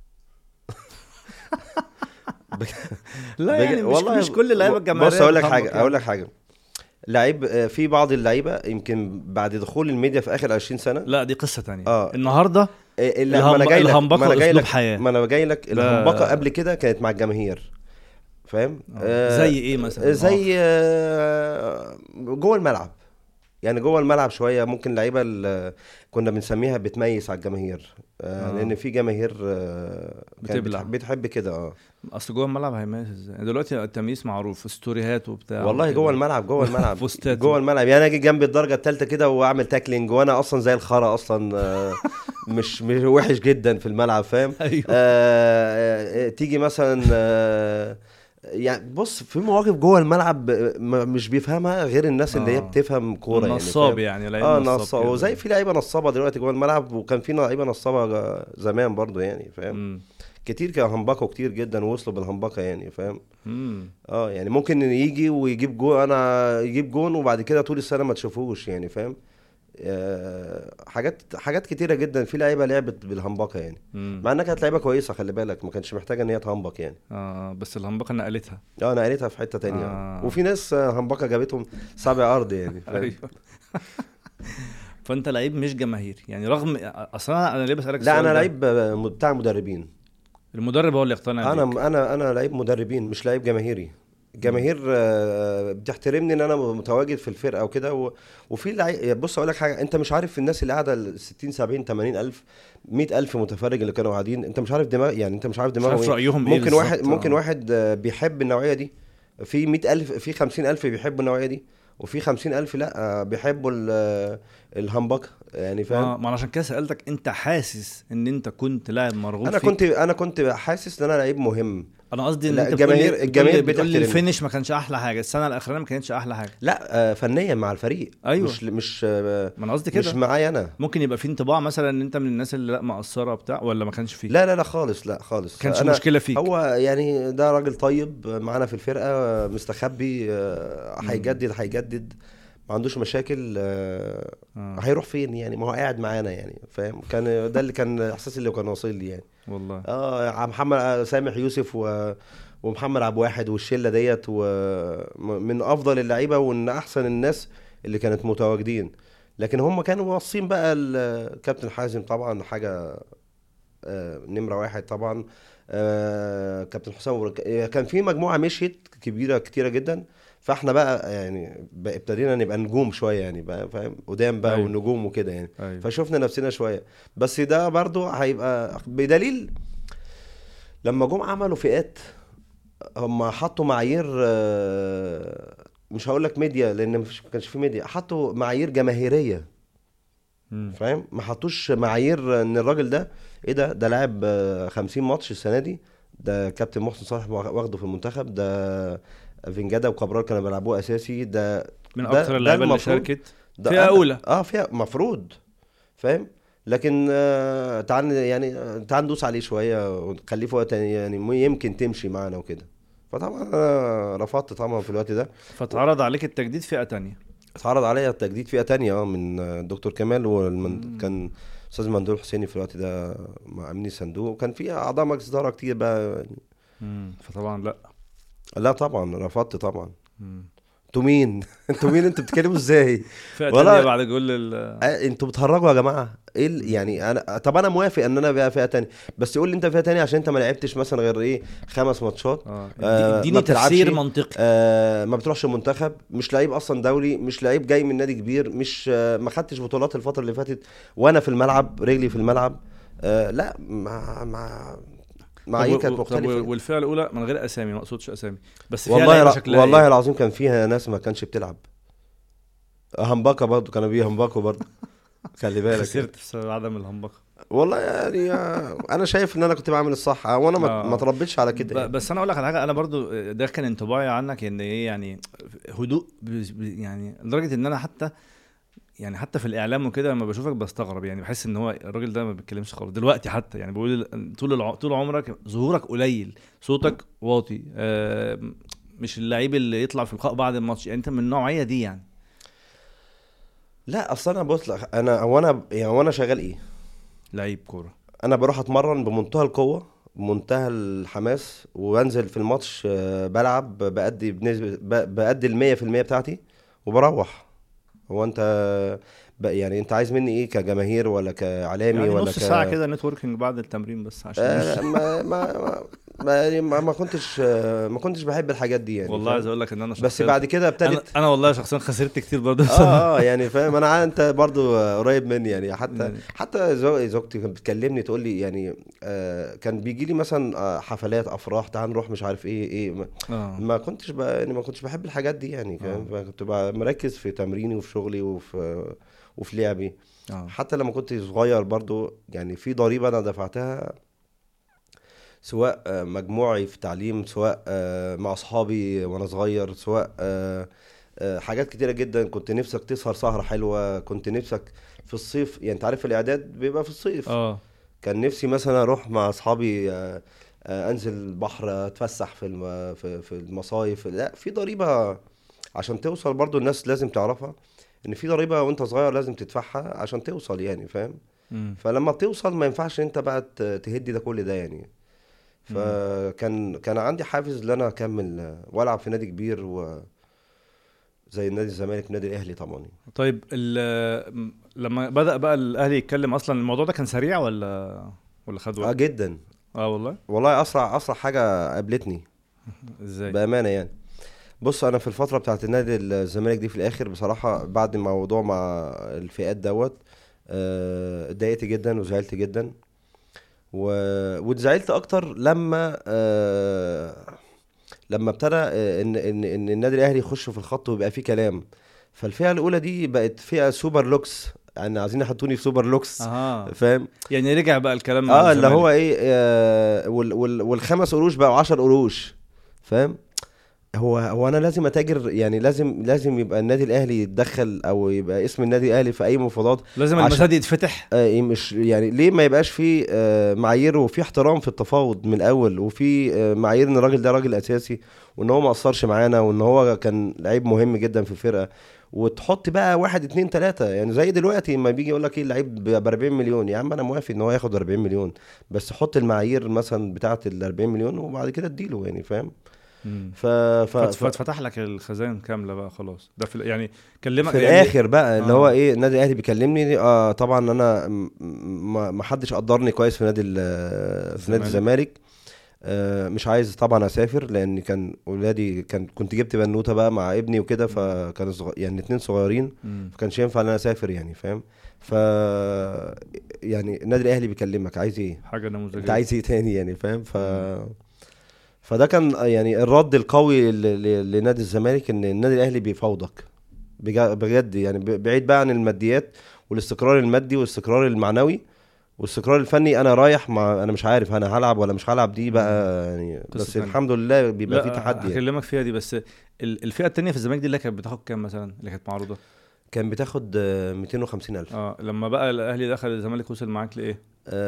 لا بج- يعني مش, والله مش كل اللعيبه و- الجماهيريه بص اقول لك بتهمك حاجه يعني. اقول لك حاجه لعيب آه، في بعض اللعيبه يمكن بعد دخول الميديا في اخر 20 سنه لا دي قصه تانية آه. النهارده إيه اللي ما انا الهمب- جاي لك الهمبكة ما انا جاي أسلوب لك حياة. ما انا جاي لك لا. الهمبكه قبل كده كانت مع الجماهير فاهم آه. زي ايه مثلا زي آه، جوه الملعب يعني جوه الملعب شويه ممكن لعيبه ال- كنا بنسميها بتميز على الجماهير آه. آه. لان في جماهير آه، كانت بتبلع. بتحب, بتحب كده اه اصل جوه الملعب هيميز ازاي دلوقتي التمييز معروف ستوريهات وبتاع والله وكده. جوه الملعب جوه الملعب بوستات. جوه الملعب يعني انا اجي جنب الدرجه الثالثه كده واعمل تاكلينج وانا اصلا زي الخرا اصلا آه، مش مش وحش جدا في الملعب فاهم ايوه آه، آه، تيجي مثلا آه، يعني بص في مواقف جوه الملعب آه، ما- مش بيفهمها غير الناس اللي هي آه. بتفهم كوره يعني نصاب فاهم؟ يعني لعيب اه نصاب نصاب كده. وزي في لعيبه نصابه دلوقتي جوه الملعب وكان في لعيبه نصابه زمان برضو يعني فاهم مم. كتير كانوا همبكوا كتير جدا ووصلوا بالهمبكه يعني فاهم مم. اه يعني ممكن إن يجي ويجيب جون انا يجيب جون وبعد كده طول السنه ما تشوفوش يعني فاهم آه، حاجات حاجات كتيره جدا في لعيبه لعبت بالهمبكه يعني مم. مع انها كانت لعيبه كويسه خلي بالك ما كانش محتاجه ان هي تهمبك يعني اه بس الهمبكه نقلتها اه انا قريتها في حته تانية آه. آه. وفي ناس آه، همبكه جابتهم سبع ارض يعني فاهم؟ ايوه فانت لعيب مش جماهيري يعني رغم اصلا انا ليه بسالك لا السؤال انا ده؟ لعيب آه، بتاع مدربين المدرب هو اللي يقتنع بيك. انا انا انا لعيب مدربين مش لعيب جماهيري الجماهير آه، بتحترمني ان انا متواجد في الفرقه وكده و... وفي لعيب بص اقول لك حاجه انت مش عارف الناس اللي قاعده ال 60 70 80 الف 100 الف متفرج اللي كانوا قاعدين انت مش عارف دماغ يعني انت مش عارف مش دماغه عارف إيه. رايهم ايه ممكن واحد بالظبط. ممكن آه. واحد آه، بيحب النوعيه دي في 100 الف في 50 الف بيحبوا النوعيه دي وفي 50 الف لا آه، بيحبوا ال- آه، الهمبكه يعني فاهم اه ما انا عشان كده سالتك انت حاسس ان انت كنت لاعب مرغوب انا فيك؟ كنت انا كنت حاسس ان انا لعيب مهم انا قصدي ان لا، انت بتقول لي- الجماهير- بتقول لي- الجماهير بتقول لي بتحترمني. الفينش ما كانش احلى حاجه السنه الاخرانيه ما كانتش احلى حاجه لا آه، فنيا مع الفريق أيوة. مش مش آه، ما انا قصدي مش كده معايا انا ممكن يبقى في انطباع مثلا ان انت من الناس اللي لا مقصره بتاع ولا ما كانش فيه لا لا لا خالص لا خالص ما كانش أنا- مشكله فيك هو يعني ده راجل طيب معانا في الفرقه مستخبي آه، هيجدد هيجدد ما عندوش مشاكل آه، آه. هيروح فين يعني ما هو قاعد معانا يعني فاهم كان ده اللي كان الاحساس اللي كان واصل لي يعني والله اه محمد آه، سامح يوسف و ومحمد عبد واحد والشله ديت ومن افضل اللعيبه وان احسن الناس اللي كانت متواجدين لكن هم كانوا واصين بقى الكابتن حازم طبعا حاجه آه، نمره واحد طبعا آه، كابتن حسام أبو رك- كان في مجموعه مشيت كبيره كتيره جدا فاحنا بقى يعني بقى ابتدينا نبقى نجوم شويه يعني بقى فاهم قدام بقى أيوة. والنجوم وكده يعني ايوه فشفنا نفسنا شويه بس ده برضو هيبقى بدليل لما جم عملوا فئات هم حطوا معايير آه، مش هقول لك ميديا لان مفيش ما كانش في ميديا حطوا معايير جماهيريه مم. فاهم ما حطوش معايير ان الراجل ده ايه ده ده لاعب آه، 50 ماتش السنه دي ده كابتن محسن صالح واخده في المنتخب ده فينجادا وكابرال كانوا بيلعبوه اساسي ده من ده- اكثر ده اللعيبه اللي المفروض- شاركت ده فئة أنا- أولى. اه فيها مفروض فاهم لكن آه تعال يعني آه، تعال ندوس عليه شويه ونخليه في وقت يعني م- يمكن تمشي معانا وكده فطبعا انا رفضت طبعا في الوقت ده فتعرض عليك التجديد فئه تانية اتعرض عليا التجديد فئه تانية اه من آه، الدكتور كمال مم. وكان استاذ مندوب حسيني في الوقت ده مع امين الصندوق وكان في اعضاء مجلس اداره كتير بقى يعني مم. فطبعا لا لا طبعا رفضت طبعا مم. انتوا مين انتوا مين انتوا بتتكلموا ازاي فئه ولا- تانية بعد كل ال آه، انتوا بتهرجوا يا جماعه ايه ال- يعني انا طب انا موافق ان انا ابقى فئه تانية بس يقول لي انت فئه تانية عشان انت ما لعبتش مثلا غير ايه خمس ماتشات اه آه، اديني ما بتلعبش. تفسير منطقي آه ما بتروحش المنتخب مش لعيب اصلا دولي مش لعيب جاي من نادي كبير مش آه ما خدتش بطولات الفتره اللي فاتت وانا في الملعب رجلي في الملعب آه لا مع مع معايير طب كانت و- طب مختلفه والفئه الاولى من غير اسامي ما اقصدش اسامي بس فيها والله لعيبة لا شكلها والله إيه؟ العظيم كان فيها ناس ما كانش بتلعب همبكه برضه كانوا بيهمبكوا برضه خلي بالك خسرت بسبب عدم الهمبكه والله يعني آه، انا شايف ان انا كنت بعمل الصح آه، وانا ما آه. ما تربيتش على كده ب- يعني. بس انا اقول لك على حاجه انا برضو ده كان انطباعي عنك ان ايه يعني هدوء ب- ب- يعني لدرجه ان انا حتى يعني حتى في الاعلام وكده لما بشوفك بستغرب يعني بحس ان هو الراجل ده ما بيتكلمش خالص دلوقتي حتى يعني بقول طول الع... طول عمرك ظهورك قليل صوتك واطي آه مش اللعيب اللي يطلع في اللقاء بعد الماتش يعني انت من النوعيه دي يعني لا اصل انا بص لك، انا هو انا يعني هو انا شغال ايه لعيب كوره انا بروح اتمرن بمنتهى القوه بمنتهى الحماس وانزل في الماتش آه، بلعب بأدي بنسبه ب- بأدي المية في المية بتاعتي وبروح هو انت ب- يعني انت عايز مني ايه كجماهير ولا كاعلامي يعني ولا نص ك... ساعه كده نتوركينج بعد التمرين بس عشان آه ما ما ما ما, يعني ما, ما كنتش آه، ما كنتش بحب الحاجات دي يعني والله فاهم؟ عايز اقول لك ان انا بس شخصيا بعد كده انا, ابتدت أنا والله شخصيا خسرت كتير برضه اه اه يعني فاهم انا عارف انت برضو قريب مني يعني حتى يعني. حتى زو- زوجتي كانت بتكلمني تقول لي يعني آه كان بيجي لي مثلا آه حفلات افراح تعال نروح مش عارف ايه ايه ما, اه ما كنتش ب... يعني ما كنتش بحب الحاجات دي يعني فاهم كنت بقى مركز في تمريني وفي شغلي وفي وفي لعبي اه حتى لما كنت صغير برضو يعني في ضريبة انا دفعتها سواء آه، مجموعي في تعليم سواء آه، مع اصحابي وانا صغير سواء آه، آه، حاجات كتيرة جدا كنت نفسك تسهر سهرة حلوة كنت نفسك في الصيف يعني انت عارف الاعداد بيبقى في الصيف اه كان نفسي مثلا اروح مع اصحابي آه، آه، انزل البحر اتفسح في الم... في في المصايف لا في ضريبة عشان توصل برضو الناس لازم تعرفها ان في ضريبه وانت صغير لازم تدفعها عشان توصل يعني فاهم مم. فلما بتوصل ما ينفعش انت بقى ت- تهدي ده كل ده يعني فكان كان عندي حافز ان انا اكمل آه، والعب في نادي كبير و زي نادي الزمالك النادي الاهلي طبعا طيب ال- م- لما بدأ بقى الاهلي يتكلم اصلا الموضوع ده كان سريع ولا ولا خد اه وقت؟ جدا اه والله والله اسرع اسرع حاجه قابلتني ازاي؟ بامانه يعني بص انا في الفتره بتاعت النادي الزمالك دي في الاخر بصراحه بعد الموضوع مع الفئات دوت آه، اتضايقت جدا وزعلت جدا و... واتزعلت اكتر لما آه، لما ابتدى آه، ان ان ان النادي الاهلي يخش في الخط ويبقى فيه كلام فالفئه الاولى دي بقت فئه سوبر لوكس يعني عايزين يحطوني في سوبر لوكس اها فاهم يعني رجع بقى الكلام مع اه اللي الزمالك. هو ايه آه وال وال والخمس قروش بقوا 10 قروش فاهم هو هو انا لازم اتاجر يعني لازم لازم يبقى النادي الاهلي يتدخل او يبقى اسم النادي الاهلي في اي مفاوضات لازم عشان- المساد يتفتح آه إيه مش يعني ليه ما يبقاش في آه معايير وفي احترام في التفاوض من الاول وفي آه معايير ان الراجل ده راجل اساسي وان هو ما قصرش معانا وان هو كان لعيب مهم جدا في الفرقه وتحط بقى واحد اتنين تلاته يعني زي دلوقتي لما بيجي يقول لك ايه اللعيب ب 40 مليون يا عم انا موافق ان هو ياخد 40 مليون بس حط المعايير مثلا بتاعه ال 40 مليون وبعد كده اديله يعني فاهم مم. ف, ف... فت- ف... فتفتح لك الخزائن كامله بقى خلاص ده في ال- يعني كلمك في يعني الاخر بقى اللي آه. هو ايه النادي الاهلي بيكلمني آه طبعا انا م- م- ما حدش قدرني كويس في نادي ال- في نادي الزمالك آه مش عايز طبعا اسافر لان كان ولادي كان كنت جبت بنوته بقى مع ابني وكده فكانوا صغ... يعني اتنين صغيرين مم. فكانش ينفع ان انا اسافر يعني فاهم ف يعني النادي الاهلي بيكلمك عايز ايه حاجه نموذجيه انت عايز ايه تاني يعني فاهم ف فده كان يعني الرد القوي ل- ل- لنادي الزمالك ان النادي الاهلي بيفاوضك بجا- بجد يعني ب- بعيد بقى عن الماديات والاستقرار المادي والاستقرار المعنوي والاستقرار الفني انا رايح مع انا مش عارف انا هلعب ولا مش هلعب دي بقى يعني قصة بس تانية. الحمد لله بيبقى لا في تحدي يعني. هكلمك فيها دي بس ال- الفئه التانية في الزمالك دي اللي كانت بتاخد كام مثلا اللي كانت معروضه كان بتاخد آه، 250 الف اه لما بقى الاهلي دخل الزمالك وصل معاك لايه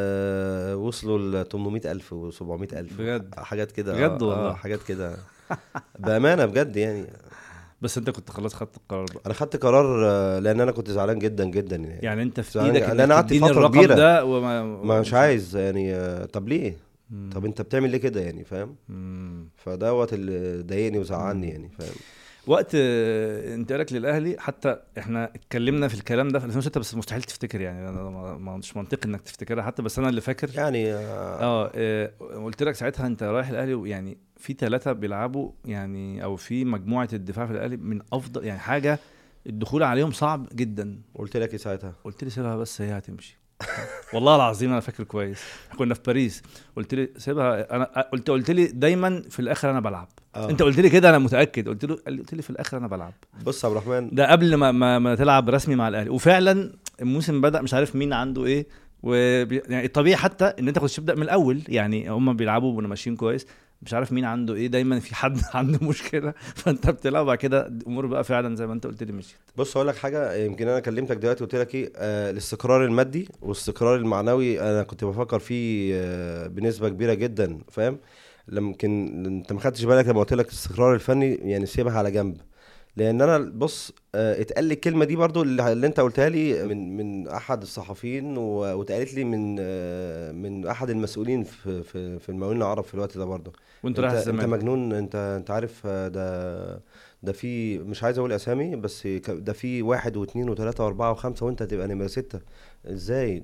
آه وصلوا ل 800 الف و 700 الف بجد؟ حاجات كده بجد آه، والله؟ آه حاجات كده بامانه بجد يعني بس انت كنت خلاص خدت القرار بقى انا خدت قرار آه، لان انا كنت زعلان جدا جدا يعني, يعني انت في زعلان- ايدك لأن انك أنا قعدت تديني فترة الرقم كبيرة. ده وما ما مش عايز يعني آه، طب ليه مم. طب انت بتعمل ليه كده يعني فاهم مم. فدوت اللي ضايقني وزعلني يعني فاهم وقت آه، انتقالك للاهلي حتى احنا اتكلمنا في الكلام ده في 2006 بس مستحيل تفتكر يعني انا ما- ما مش منطقي انك تفتكرها حتى بس انا اللي فاكر يعني آه، اه آه، قلت لك ساعتها انت رايح الاهلي ويعني في ثلاثه بيلعبوا يعني او في مجموعه الدفاع في الاهلي من افضل يعني حاجه الدخول عليهم صعب جدا قلت لك ايه ساعتها قلت لي سيبها بس هي هتمشي والله العظيم انا فاكر كويس كنا في باريس قلت لي سيبها انا قلت قلت لي دايما في الاخر انا بلعب آه. انت قلت لي كده انا متاكد قلت له قال لي- قلت لي في الاخر انا بلعب بص يا عبد الرحمن ده قبل ما ما, ما تلعب رسمي مع الاهلي وفعلا الموسم بدا مش عارف مين عنده ايه و يعني الطبيعي حتى ان انت كنت تبدا من الاول يعني هم بيلعبوا وانا ماشيين كويس مش عارف مين عنده ايه دايما في حد عنده مشكله فانت بتلعب بعد كده الامور بقى فعلا زي ما انت قلت لي مشيت بص اقول لك حاجه يمكن انا كلمتك دلوقتي قلت لك ايه آه الاستقرار المادي والاستقرار المعنوي انا كنت بفكر فيه آه بنسبه كبيره جدا فاهم يمكن انت ما خدتش بالك لما قلت لك الاستقرار الفني يعني سيبها على جنب لان انا بص آه اتقال لي الكلمه دي برضو اللي, اللي انت قلتها لي من من احد الصحفيين و- واتقالت لي من آه من احد المسؤولين في في, في المقاولين العرب في الوقت ده برضو وانت رايح انت, انت الزمالك مجنون انت انت عارف آه، ده ده في مش عايز اقول اسامي بس ك- ده في واحد واثنين وثلاثة واربعة وخمسة وانت هتبقى نمرة ستة ازاي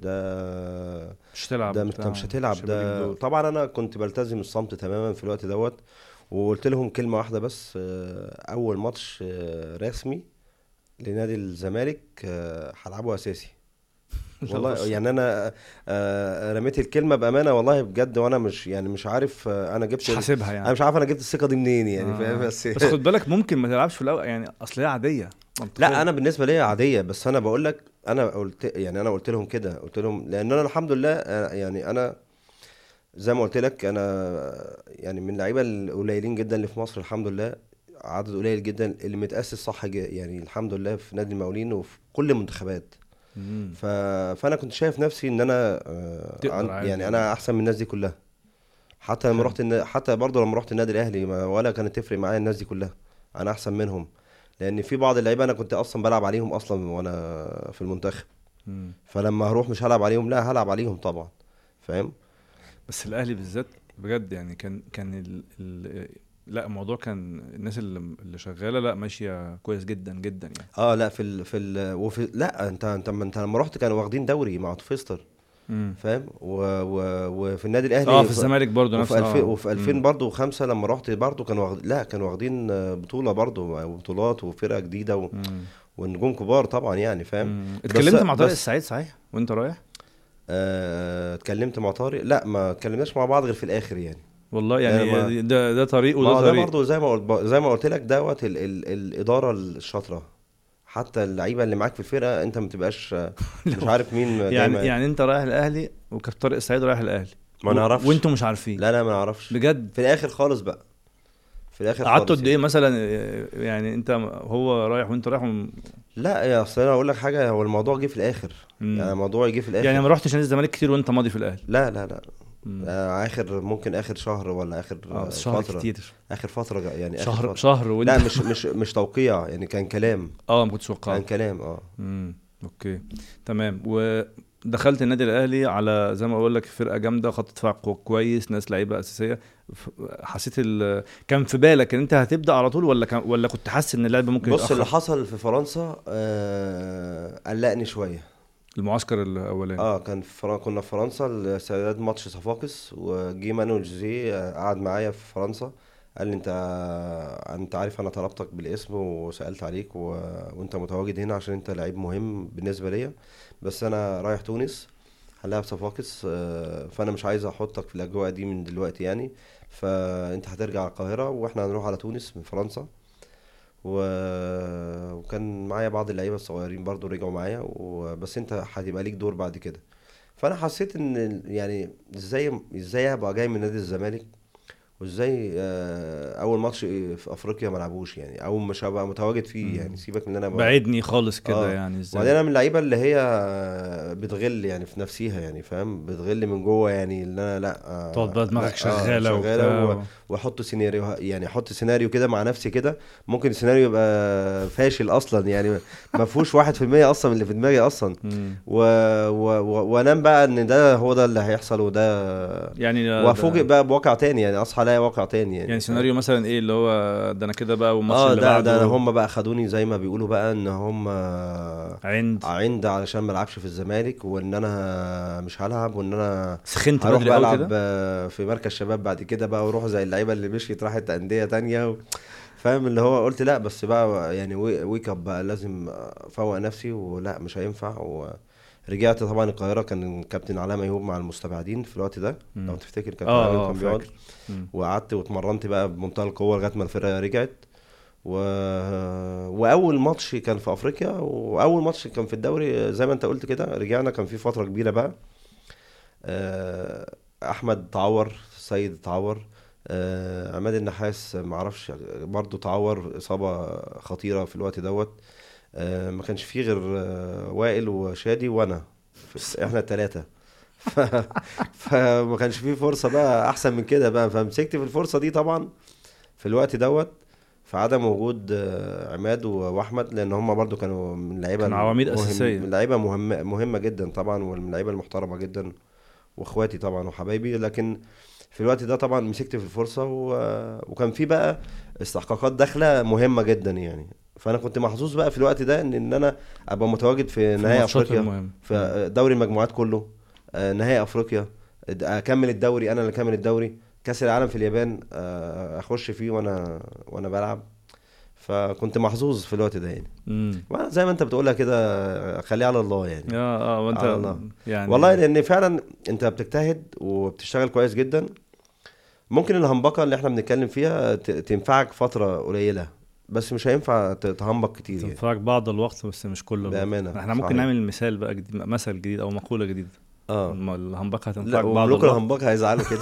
ده مش هتلعب ده مش بتاع- مش هتلعب هيبقى ليك ده دور. طبعا انا كنت بلتزم الصمت تماما في الوقت دوت وقلت لهم كلمة واحدة بس آه، اول ماتش آه، رسمي لنادي الزمالك آه، هلعبه اساسي والله يعني انا آه، رميت الكلمه بامانه والله بجد وانا مش يعني مش عارف آه، انا جبت مش حاسبها يعني انا مش عارف انا جبت الثقه دي منين يعني آه. فاهم بس بس خد بالك ممكن ما تلعبش في الاول يعني اصل هي عاديه منطقية. لا انا بالنسبه لي عاديه بس انا بقول لك انا قلت يعني انا قلت لهم كده قلت لهم لان انا الحمد لله آه، يعني انا زي ما قلت لك انا يعني من اللعيبه القليلين جدا اللي في مصر الحمد لله عدد قليل جدا اللي متاسس صح ج- يعني الحمد لله في نادي المقاولين وفي كل المنتخبات مم. ف... فانا كنت شايف نفسي ان انا آه، تقدر عن... عادي يعني يعني. انا احسن من الناس دي كلها حتى لما حلو. رحت الن... حتى برضه لما رحت النادي الاهلي ما... ولا كانت تفرق معايا الناس دي كلها انا احسن منهم لان في بعض اللعيبه انا كنت اصلا بلعب عليهم اصلا وانا في المنتخب مم. فلما هروح مش هلعب عليهم لا هلعب عليهم طبعا فاهم بس الاهلي بالذات بجد يعني كان كان ال... ال... لا الموضوع كان الناس اللي اللي شغاله لا ماشيه كويس جدا جدا يعني اه لا في ال في ال وفي لا انت انت ما انت لما رحت كانوا واخدين دوري مع فيستر مم. فاهم و و وفي النادي الاهلي اه في الزمالك برضه نفس وفي 2000 آه. وفي 2000 مم. برضه وخمسة لما رحت برضه كانوا واخد... لا كانوا واخدين آه، بطولة برضه وبطولات وفرقة جديدة و... مم. ونجوم كبار طبعا يعني فاهم مم. بس- اتكلمت مع طارق بس- السعيد صحيح وانت رايح آه، اتكلمت مع طارق لا ما اتكلمناش مع بعض غير في الاخر يعني والله يعني يعني ما- ده ده طريق ما وده هو ده طريق برضه زي ما قلت زي ما قلت لك دوت ال... ال... الاداره الشاطره حتى اللعيبه اللي معاك في الفرقه انت ما تبقاش مش عارف مين يعني دايما يعني انت رايح الاهلي وكابتن طارق السعيد رايح الاهلي ما نعرفش وانتوا مش عارفين لا لا ما نعرفش بجد في الاخر خالص بقى في الاخر قعدتوا خالص قد ايه مثلا يعني انت هو رايح وانت رايح وم- لا يا اصل انا اقول لك حاجه هو الموضوع جه في الاخر مم. يعني الموضوع يجي في الاخر يعني ما رحتش نادي الزمالك كتير وانت ماضي في الاهلي لا لا لا مم. آه اخر ممكن اخر شهر ولا اخر اه بس شهر فتره كتير اخر فتره جا- يعني آخر شهر فترة. شهر وانت لا مش مش مش توقيع يعني كان كلام اه ما كنتش وقعت كان كلام اه امم اوكي تمام ودخلت النادي الاهلي على زي ما بقول لك فرقه جامده خط دفاع كو- كويس ناس لعيبه اساسيه ف- حسيت ال... كان في بالك ان انت هتبدا على طول ولا كان ولا كنت حاسس ان اللعب ممكن بص يتاخر اللي حصل في فرنسا آه قلقني شويه المعسكر الاولاني اه كان في فرن... كنا في فرنسا استعداد ماتش صفاقس وجي مانويل جوزيه آه، قعد معايا في فرنسا قال لي انت انت عارف انا طلبتك بالاسم وسالت عليك و... وانت متواجد هنا عشان انت لعيب مهم بالنسبه ليا بس انا رايح تونس هنلعب صفاقس آه، فانا مش عايز احطك في الاجواء دي من دلوقتي يعني فانت هترجع القاهره واحنا هنروح على تونس من فرنسا و... وكان معايا بعض اللعيبه الصغيرين برضو رجعوا معايا و... بس انت هتبقى ليك دور بعد كده فانا حسيت ان ال- يعني ازاي ازاي ابقى جاي من نادي الزمالك وازاي آه، اول ماتش في افريقيا ما لعبوش يعني او مش هبقى متواجد فيه يعني سيبك من ان انا أبقى- بعدني خالص كده آه. يعني ازاي وبعدين انا من اللعيبه اللي هي بتغل يعني في نفسيها يعني فاهم بتغل من جوه يعني ان انا لا آه، تقعد بقى دماغك لا، شغاله آه وبتاع و- واحط سيناريو يعني احط سيناريو كده مع نفسي كده ممكن السيناريو يبقى فاشل اصلا يعني ما فيهوش واحد في المية اصلا من اللي في دماغي اصلا مم. و... و... و... وانام بقى ان ده هو ده اللي هيحصل وده يعني ده- وافوجئ بقى بواقع تاني يعني اصحى الاقي واقع تاني يعني يعني سيناريو مثلا ايه اللي هو ده انا كده بقى والماتش اه اللي ده بعده ده هم بقى خدوني زي ما بيقولوا بقى ان هم عند عند علشان ما العبش في الزمالك وان انا مش هلعب وان انا سخنت هروح بدري بقى قوي العب كده آه، في مركز شباب بعد كده بقى واروح زي اللعيبه اللي مشيت راحت انديه تانية و... فاهم اللي هو قلت لا بس بقى يعني وي- ويك اب بقى لازم افوق نفسي ولا مش هينفع ورجعت طبعا القاهره كان كابتن علاء ايوب مع المستبعدين في الوقت ده مم. لو تفتكر كابتن اه علاء اه أيوب كان بيقعد فاكر مم. وقعدت واتمرنت بقى بمنتهى القوه لغايه ما الفرقه رجعت و... واول ماتش كان في افريقيا واول ماتش كان في الدوري زي ما انت قلت كده رجعنا كان في فتره كبيره بقى آه، احمد تعور سيد تعور آه، عماد النحاس معرفش برضو تعور اصابه خطيره في الوقت دوت آه، ما كانش فيه غير آه، وائل وشادي وانا ف- احنا الثلاثه ف... فما كانش فيه فرصه بقى احسن من كده بقى فمسكت في الفرصه دي طبعا في الوقت دوت في عدم وجود آه، عماد و- واحمد لان هم برضو كانوا من اللعيبه كانوا عواميد المهم- أساسية. من لعيبه مهمه مهمه جدا طبعا ومن اللعيبه المحترمه جدا واخواتي طبعا وحبايبي لكن في الوقت ده طبعا مسكت في الفرصه و... وكان في بقى استحقاقات داخله مهمه جدا يعني فانا كنت محظوظ بقى في الوقت ده ان ان انا ابقى متواجد في في نهائي الماتشات افريقيا المهمة. في دوري المجموعات كله آه، نهائي افريقيا اكمل الدوري انا اللي اكمل الدوري كاس العالم في اليابان آه، اخش فيه وانا وانا بلعب فكنت محظوظ في الوقت ده يعني مم. وأنا زي ما انت بتقولها كده خليه على الله يعني اه اه وانت على الله. يعني والله لان فعلا انت بتجتهد وبتشتغل كويس جدا ممكن الهمبكه اللي احنا بنتكلم فيها ت- تنفعك فتره قليله بس مش هينفع ت- تهمبك كتير يعني تنفعك بعض الوقت بس مش كل الوقت بأمانة، احنا ممكن صحيح. نعمل مثال بقى جديد مثل جديد او مقولة جديدة اه الم- الهمبكة لا هتنفعك بعض وملوك الوقت الهمبكه هيزعلوا كده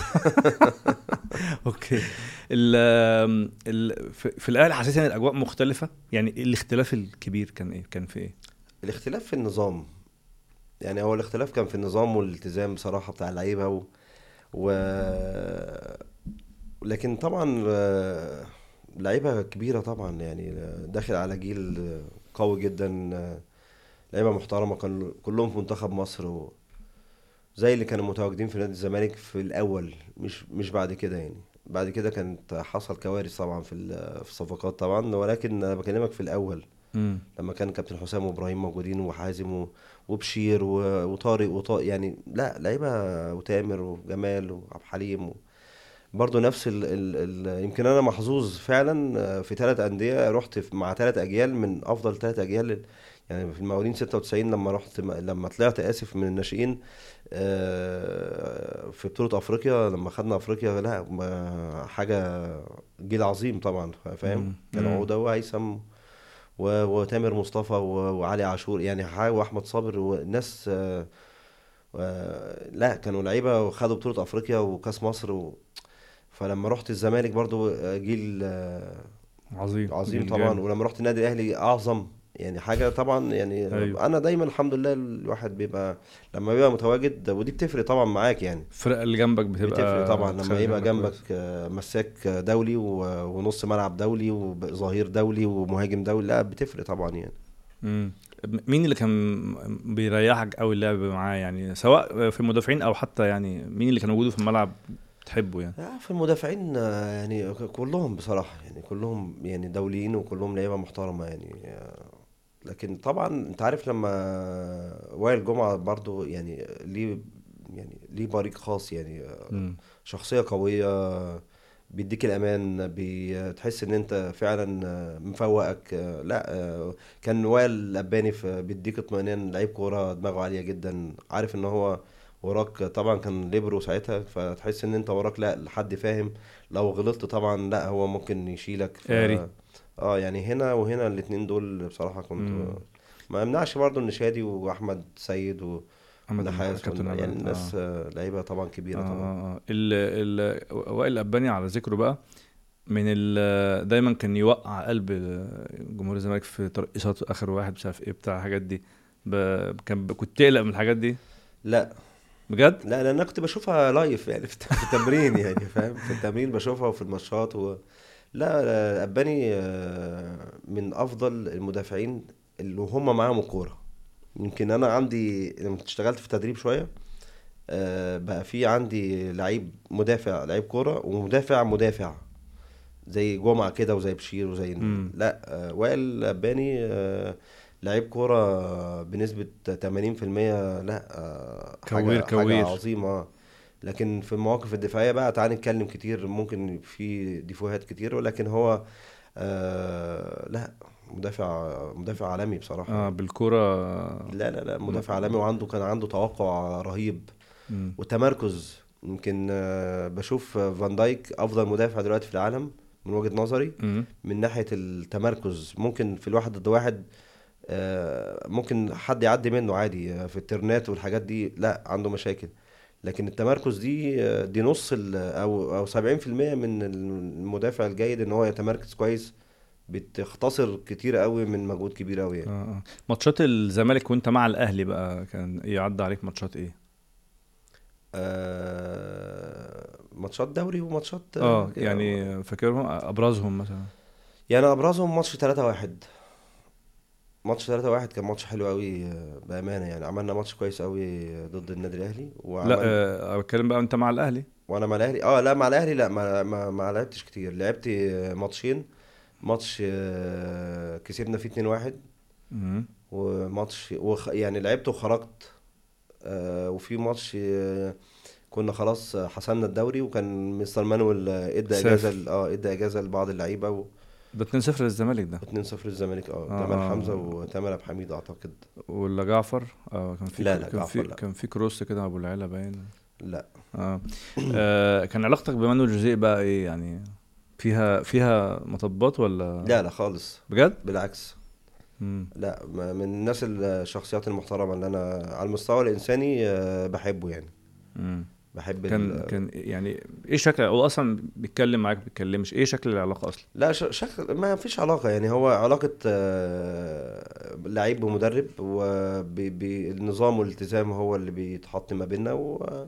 اوكي ال ال في, في الاهلي حسيت ان الاجواء مختلفة يعني الاختلاف الكبير كان ايه كان في ايه الاختلاف في النظام يعني هو الاختلاف كان في النظام والالتزام بصراحة بتاع اللعيبة و... و... لكن طبعا آه، لعيبه كبيره طبعا يعني داخل على جيل قوي جدا لعيبه محترمه كان كلهم في منتخب مصر و زي اللي كانوا متواجدين في نادي الزمالك في الاول مش مش بعد كده يعني بعد كده كانت حصل كوارث طبعا في ال- في الصفقات طبعا ولكن انا بكلمك في الاول مم. لما كان كابتن حسام وابراهيم موجودين وحازم و- وبشير و- وطارق وطارق يعني لا لعيبه وتامر وجمال وعبد الحليم و... برضه نفس ال ال ال يمكن انا محظوظ فعلا آه، في ثلاث انديه رحت في- مع ثلاث اجيال من افضل ثلاث اجيال يعني في المقاولين 96 لما رحت لما طلعت اسف من الناشئين آه، في بطوله افريقيا لما خدنا افريقيا لا ما- حاجه جيل عظيم طبعا مم. فاهم كان مم. عوده وهيثم و- وتامر مصطفى و- وعلي عاشور يعني حاجه واحمد صابر والناس آه، آه، لا كانوا لعيبه وخدوا بطوله افريقيا وكاس مصر و... فلما رحت الزمالك برضو آه، جيل آه، عظيم عظيم جيل طبعا جامد. ولما رحت النادي الاهلي اعظم يعني حاجه طبعا يعني أيوة. انا دايما الحمد لله الواحد بيبقى لما بيبقى متواجد ودي بتفرق طبعا معاك يعني الفرقه اللي جنبك بتبقى بتفرق طبعا لما تخلي يبقى جنبك جنبك كويس. آه، مساك دولي و- ونص ملعب دولي وظهير دولي ومهاجم دولي لا بتفرق طبعا يعني مم. مين اللي كان بيريحك قوي اللعب معاه يعني سواء في المدافعين او حتى يعني مين اللي كان موجود في الملعب تحبه يعني آه، في المدافعين آه، يعني ك- كلهم بصراحة يعني كلهم يعني دوليين وكلهم لعيبة محترمة يعني آه، لكن طبعا انت عارف لما وائل جمعة برضو يعني ليه يعني ليه بريق خاص يعني آه، مم. شخصية قوية بيديك الأمان بتحس إن أنت فعلا آه، مفوقك آه، لا آه، كان وائل الأباني في- بيديك اطمئنان لعيب كورة دماغه عالية جدا عارف إن هو وراك طبعا كان ليبرو ساعتها فتحس إن أنت وراك لا حد فاهم لو غلطت طبعا لا هو ممكن يشيلك ف... قاري. اه يعني هنا وهنا الاتنين دول بصراحة كنت مم. ما يمنعش برضو إن شادي وأحمد سيد و محمد نحاس كابتن وال- يعني أحمد. الناس آه. آه، لعيبة طبعا كبيرة آه طبعا آه آه. ال ال وائل الأباني على ذكره بقى من ال دايما كان يوقع قلب جمهور الزمالك في ترقيصات اخر واحد مش عارف ايه بتاع الحاجات دي ب... كان ب... كنت تقلق من الحاجات دي لا بجد لا لان انا كنت بشوفها لايف يعني في الت- في التمرين يعني فاهم في التمرين بشوفها وفي الماتشات و... لا لا، اباني آه، من افضل المدافعين اللي هم معاهم الكوره يمكن انا عندي لما اشتغلت في التدريب شويه آه، بقى في عندي لعيب مدافع لعيب كوره ومدافع مدافع زي جمعه كده وزي بشير وزي مم. لا آه، وائل اباني آه، لعيب كوره بنسبه 80% لا آه، حاجه كوير حاجه كوير. عظيمه لكن في المواقف الدفاعيه بقى تعالى نتكلم كتير ممكن في ديفوهات كتير ولكن هو آه لا مدافع مدافع عالمي بصراحه اه بالكوره لا لا لا مدافع عالمي وعنده كان عنده توقع رهيب مم. وتمركز يمكن آه بشوف فان دايك افضل مدافع دلوقتي في العالم من وجهة نظري مم. من ناحية التمركز ممكن في الواحد ضد واحد آه، ممكن حد يعدي منه عادي آه، في الترنات والحاجات دي لا عنده مشاكل لكن التمركز دي آه، دي نص ال- او او 70% من المدافع الجيد ان هو يتمركز كويس بتختصر كتير قوي من مجهود كبير قوي آه يعني آه. ماتشات الزمالك وانت مع الاهلي بقى كان ايه عدى عليك ماتشات ايه آه، ماتشات دوري وماتشات اه كده. يعني فاكرهم ابرزهم مثلا يعني ابرزهم ماتش 3 1 ماتش 3 1 كان ماتش حلو قوي آه، بامانه يعني عملنا ماتش كويس قوي آه، ضد النادي الاهلي وعمل لا آه بتكلم بقى انت مع الاهلي وانا مع الاهلي اه لا مع الاهلي لا ما ما, ما لعبتش كتير لعبت آه، ماتشين ماتش آه، كسبنا فيه 2 1 مم. وماتش وخ... يعني لعبت وخرجت آه، وفي ماتش آه، كنا خلاص حسمنا الدوري وكان مستر مانويل آه، ادى سافر. اجازه ل- اه ادى اجازه لبعض اللعيبه و... ده 2-0 للزمالك ده 2-0 للزمالك اه آه، تامر آه. حمزه وتامر ابو حميد اعتقد ولا جعفر اه كان في لا، لا، كان في جعفر لا. كان في كروس كده ابو العلا باين لا آه. اه كان علاقتك بمانويل جوزيه بقى ايه يعني فيها فيها مطبات ولا لا لا خالص بجد بالعكس مم. لا ما- من الناس الشخصيات المحترمه اللي انا على المستوى الانساني آه، بحبه يعني مم. بحب كان ال... كان يعني ايه شكل هو اصلا بيتكلم معاك بيتكلمش ايه شكل العلاقه اصلا لا ش... شكل ما فيش علاقة يعني هو علاقة آه، لعيب ومدرب وبالنظام والالتزام هو اللي بيتحط ما بيننا و...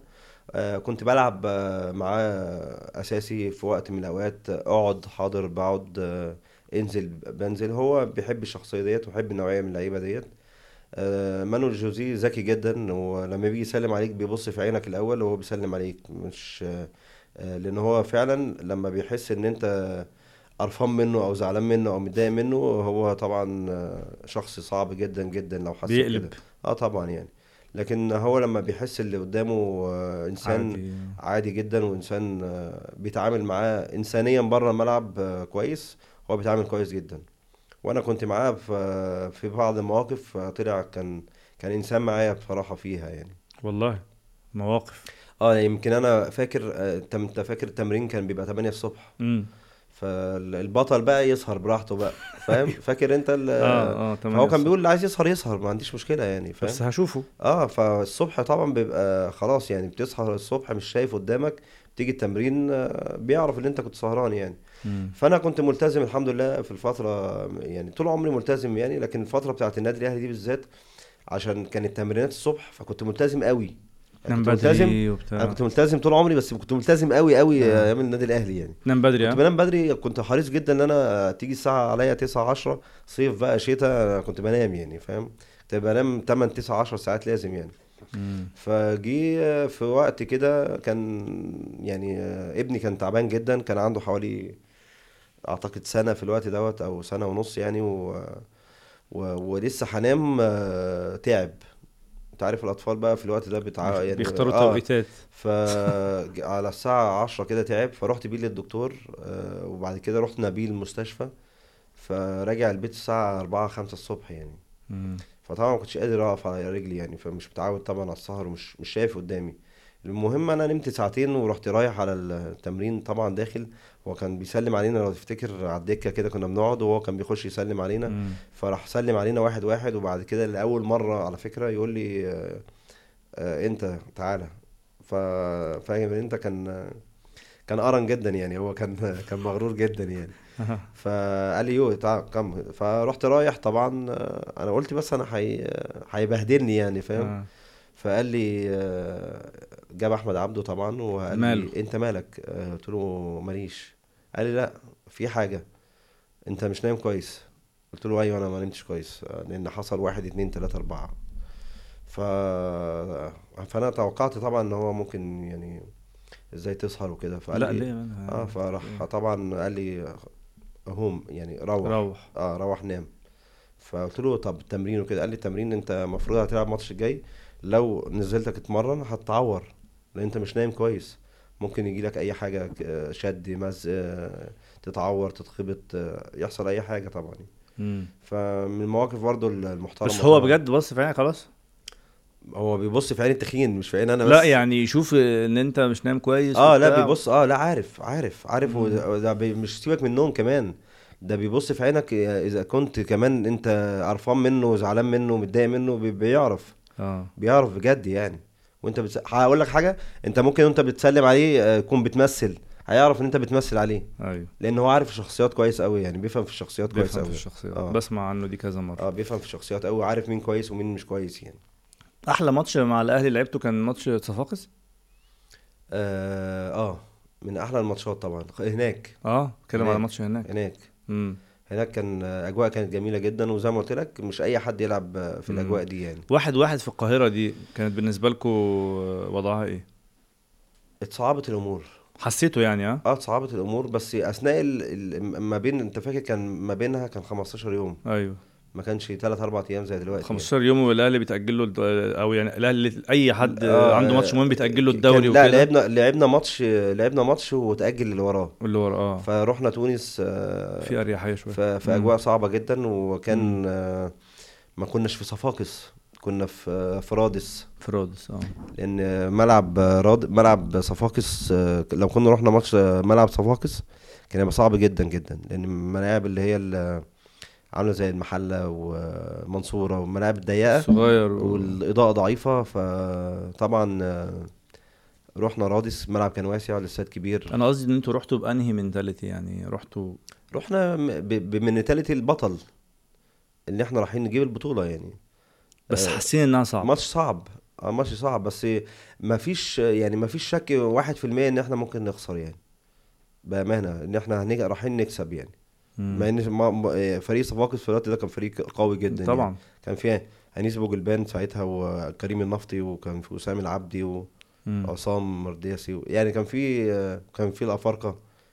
آه، كنت بلعب آه، معاه اساسي في وقت من الاوقات آه، اقعد حاضر بقعد آه، انزل بنزل هو بيحب الشخصيه ديت ويحب النوعيه من اللعيبه ديت آه، مانويل جوزيه ذكي جدا ولما بيجي يسلم عليك بيبص في عينك الاول وهو بيسلم عليك مش آه، آه، لان هو فعلا لما بيحس ان انت قرفان منه او زعلان منه او متضايق منه هو طبعا آه، شخص صعب جدا جدا لو حس بيقلب كده اه طبعا يعني لكن هو لما بيحس اللي قدامه آه، انسان عادي عادي جدا وانسان آه، بيتعامل معاه انسانيا بره الملعب آه، كويس هو بيتعامل كويس جدا وانا كنت معاه في في بعض المواقف آه، طلع كان كان انسان معايا بصراحة فيها يعني والله مواقف اه يمكن انا فاكر آه، انت انت فاكر التمرين كان بيبقى 8 الصبح امم فالبطل بقى يسهر براحته بقى فاهم فاكر انت ال- اه اه تمام فهو كان بيقول اللي عايز يسهر يسهر ما عنديش مشكلة يعني فاهم بس هشوفه اه فالصبح طبعا بيبقى خلاص يعني بتصحى الصبح مش شايف قدامك تيجي التمرين آه، بيعرف ان انت كنت سهران يعني مم. فانا كنت ملتزم الحمد لله في الفتره يعني طول عمري ملتزم يعني لكن الفتره بتاعت النادي الاهلي دي بالذات عشان كانت تمرينات الصبح فكنت ملتزم قوي يعني نام كنت ملتزم بدري انا وبتاع كنت ملتزم طول عمري بس كنت ملتزم قوي قوي آه. ايام النادي الاهلي يعني نام بدري كنت ها بنام بدري كنت حريص جدا ان انا تيجي الساعه عليا 9 10 صيف بقى شتاء أنا كنت بنام يعني فاهم كنت بنام 8 9 10 ساعات لازم يعني مم. فجي في وقت كده كان يعني ابني كان تعبان جدا كان عنده حوالي اعتقد سنة في الوقت دوت او سنة ونص يعني و... و... ولسه هنام آه، تعب انت عارف الاطفال بقى في الوقت ده بتاع يعني بيختاروا اه التوقيتات فعلى الساعة عشرة كده تعب فرحت بيه للدكتور آه، وبعد كده رحنا بيه المستشفى فراجع البيت الساعة أربعة خمسة الصبح يعني مم. فطبعا ما كنتش قادر اقف على رجلي يعني فمش متعود طبعا على السهر ومش مش شايف قدامي المهم انا نمت ساعتين ورحت رايح على التمرين طبعا داخل هو كان بيسلم علينا لو تفتكر على الدكه كده كنا بنقعد وهو كان بيخش يسلم علينا مم. فراح سلم علينا واحد واحد وبعد كده لاول مره على فكره يقول لي آه، آه، انت تعالى ف- فاهم انت كان كان قرن جدا يعني هو كان كان مغرور جدا يعني فقال لي يو تعال كم فرحت رايح طبعا آه، انا قلت بس انا حي... هيبهدلني يعني فاهم آه. فقال لي آه، جاب احمد عبده طبعا وقال ماله؟ لي انت مالك آه، قلت له ماليش قال لي لا في حاجه انت مش نايم كويس قلت له ايوه انا ما نمتش كويس آه، لان حصل واحد اتنين تلاته اربعه ف فانا توقعت طبعا ان هو ممكن يعني ازاي تسهر وكده فقال لا لي ليه أنا- اه فراح طبعا قال لي هوم يعني روح روح اه روح نام فقلت له طب التمرين وكده قال لي التمرين انت المفروض هتلعب الماتش الجاي لو نزلتك تتمرن هتتعور لان انت مش نايم كويس ممكن يجي لك اي حاجه ك- آه، شد مزق آه، تتعور تتخبط آه، يحصل اي حاجه طبعا مم. فمن المواقف برضو المحترمه بس هو طبعاً. بجد بص في عينك خلاص هو بيبص في عين التخين مش في عين انا بس لا يعني يشوف ان انت مش نايم كويس اه لا وبتاع. بيبص اه لا عارف عارف عارف مم. وده ده بي- مش سيبك من النوم كمان ده بيبص في عينك اذا كنت كمان انت قرفان منه زعلان منه متضايق منه بي- بيعرف اه بيعرف بجد يعني وانت بتس... هقول لك حاجه انت ممكن وانت بتسلم عليه آه، تكون بتمثل هيعرف ان انت بتمثل عليه ايوه لان هو عارف الشخصيات كويس قوي يعني بيفهم في الشخصيات كويس بيفهم في قوي الشخصيات اه بسمع عنه دي كذا مره اه بيفهم في الشخصيات قوي عارف مين كويس ومين مش كويس يعني احلى ماتش مع الاهلي لعبته كان ماتش صفاقس اه, آه من احلى الماتشات طبعا هناك اه اتكلم على هناك. ماتش هناك هناك امم هناك كان اجواء كانت جميله جدا وزي ما قلت لك مش اي حد يلعب في مم. الاجواء دي يعني واحد واحد في القاهره دي كانت بالنسبه لكم وضعها ايه اتصعبت الامور حسيته يعني اه اه اتصعبت الامور بس اثناء ال... ال... ما بين انت فاكر كان ما بينها كان 15 يوم ايوه ما كانش 3 4 ايام زي دلوقتي 15 يوم والاهلي بيتاجل له الد- او يعني الاهلي اي حد آه، عنده ماتش مهم بيتاجل له كان- الدوري لا وكده لعبنا لعبنا ماتش لعبنا ماتش وتاجل اللي وراه واللي ورا اه فروحنا تونس آه، في اريحيه شويه ف- في مم. اجواء صعبه جدا وكان مم. آه، ما كناش في صفاقس كنا في آه، في رادس في رودس اه لان ملعب راد ملعب صفاقس آه، لو كنا رحنا ماتش آه، ملعب صفاقس كان هيبقى صعب جدا جدا لان الملاعب اللي هي ال- عامله زي المحله ومنصوره والملاعب الضيقه صغير و... والاضاءه ضعيفه فطبعا آه، رحنا رادس الملعب كان واسع الاستاد كبير انا قصدي ان انتوا رحتوا بانهي منتاليتي يعني رحتوا رحنا م- ب- بمنتاليتي البطل اللي احنا رايحين نجيب البطوله يعني بس آه، حاسين انها صعبه ماتش صعب اه ماتش صعب بس ما فيش يعني ما فيش شك واحد في المية ان احنا ممكن نخسر يعني بامانه ان احنا هنيجي رايحين نكسب يعني مم. مع ان ما- ما- فريق صفاقس في الوقت ده كان فريق قوي جدا يعني. طبعا كان فيه انيس بوجلبان ساعتها وكريم النفطي وكان في وسام العبدي مم. وعصام مردياسي و- يعني كان في آه، كان في الافارقه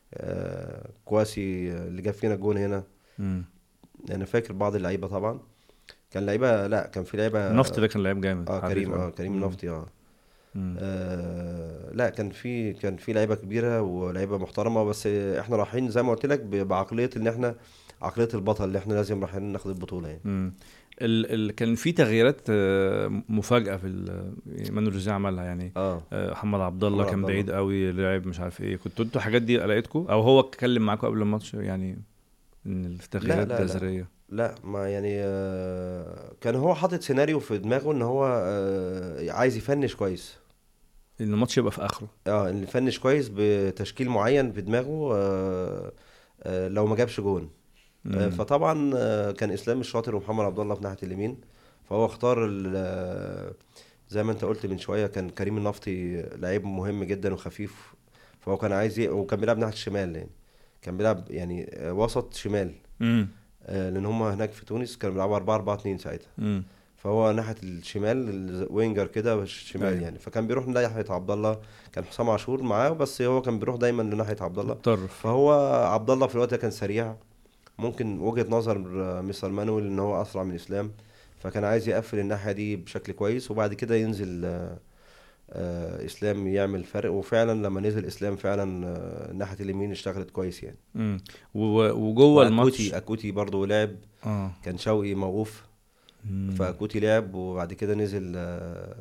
آه، كواسي آه، اللي جاب فينا الجون هنا مم. انا فاكر بعض اللعيبه طبعا كان لعيبه لا كان في لعيبه النفط ده كان لعيب جامد اه حريف كريم أوي. اه كريم مم. النفطي اه مم. آه، لا كان في كان في لعيبه كبيره ولعيبه محترمه بس احنا رايحين زي ما قلت لك ب- بعقليه ان احنا عقليه البطل اللي احنا لازم رايحين ناخد البطوله يعني مم. ال ال كان في تغييرات آه، مفاجأة في ال- مانو جوزيه عملها يعني اه آه، محمد عبد الله محمد كان عبد الله. بعيد قوي لعب مش عارف ايه كنتوا انتوا الحاجات دي لقيتكم او هو اتكلم معاكم قبل الماتش يعني ان التغييرات لا، لا. جذرية لا ما يعني آه، كان هو حاطط سيناريو في دماغه ان هو آه، عايز يفنش كويس ان الماتش يبقى في اخره اه اللي يفنش كويس بتشكيل معين في دماغه آه، آه، لو ما جابش جون آه، مم. فطبعا آه، كان اسلام الشاطر ومحمد عبد الله في ناحيه اليمين فهو اختار ال- آه، زي ما انت قلت من شويه كان كريم النفطي لعيب مهم جدا وخفيف فهو كان عايز ي... وكان بيلعب ناحيه الشمال يعني كان بيلعب يعني آه، وسط شمال مم. آه، لان هم هناك في تونس كانوا بيلعبوا 4 4 2 ساعتها مم. فهو ناحيه الشمال الوينجر كده شمال أيوة. يعني فكان بيروح ناحيه عبد الله كان حسام عاشور معاه بس هو كان بيروح دايما لناحيه عبد الله متطرف فهو عبد الله في الوقت ده كان سريع ممكن وجهة نظر آه، مستر مانويل ان هو اسرع من اسلام فكان عايز يقفل الناحية دي بشكل كويس وبعد كده ينزل آه، آه، اسلام يعمل فرق وفعلا لما نزل اسلام فعلا آه، ناحية اليمين اشتغلت كويس يعني مم. و- وجوه الماتش اكوتي اكوتي برضه لعب اه كان شوقي موقوف مم. فاكوتي لعب وبعد كده نزل آه،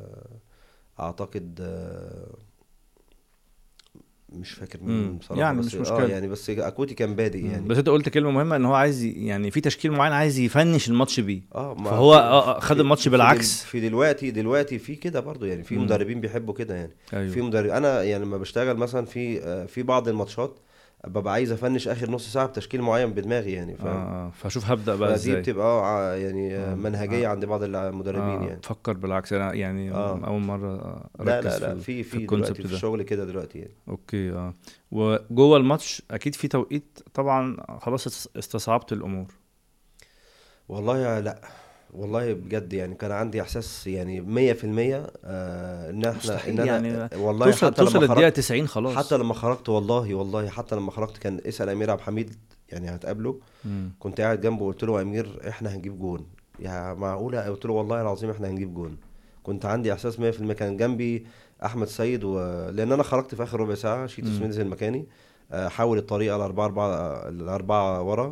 اعتقد آه، مش فاكر مين مم. بصراحة يعني بس مش اه مشكلة. يعني بس اكوتي كان بادئ مم. يعني بس انت قلت كلمة مهمة ان هو عايز ي- يعني في تشكيل معين عايز يفنش الماتش بيه اه ما فهو في- آه، آه، خد في- الماتش في بالعكس. دل- في دلوقتي دلوقتي في كده برضو يعني في مم. مدربين بيحبوا كده يعني ايوه في مدرب انا يعني لما بشتغل مثلا في آه، في بعض الماتشات ببقى عايز افنش اخر نص ساعه بتشكيل معين بدماغي يعني اه فاهم اه فشوف هبدأ بقى فدي ازاي بتبقى اه ع- يعني آه، آه، منهجيه آه. عند بعض المدربين آه يعني فكر بالعكس انا يعني آه. اول مرة لا اركز لا لا في, في في في الكونسبت دلوقتي في ده الشغل كده دلوقتي يعني اوكي اه وجوه الماتش اكيد في توقيت طبعا خلاص اس- استصعبت الامور والله يا لا والله بجد يعني كان عندي احساس يعني 100% آه ان احنا مستحيل ان انا يعني والله توصل حتى توصل لما الدقيقة خرجت 90 خلاص حتى لما خرجت والله والله حتى لما خرجت كان اسال امير عبد الحميد يعني هتقابله مم. كنت قاعد جنبه قلت له يا امير احنا هنجيب جون يا معقوله قلت له والله العظيم احنا هنجيب جون كنت عندي احساس 100% كان جنبي احمد سيد و... لان انا خرجت في اخر ربع ساعه شيتوس مم. نزل مكاني آه، حاول الطريقه الاربعه اربعه الاربعه ورا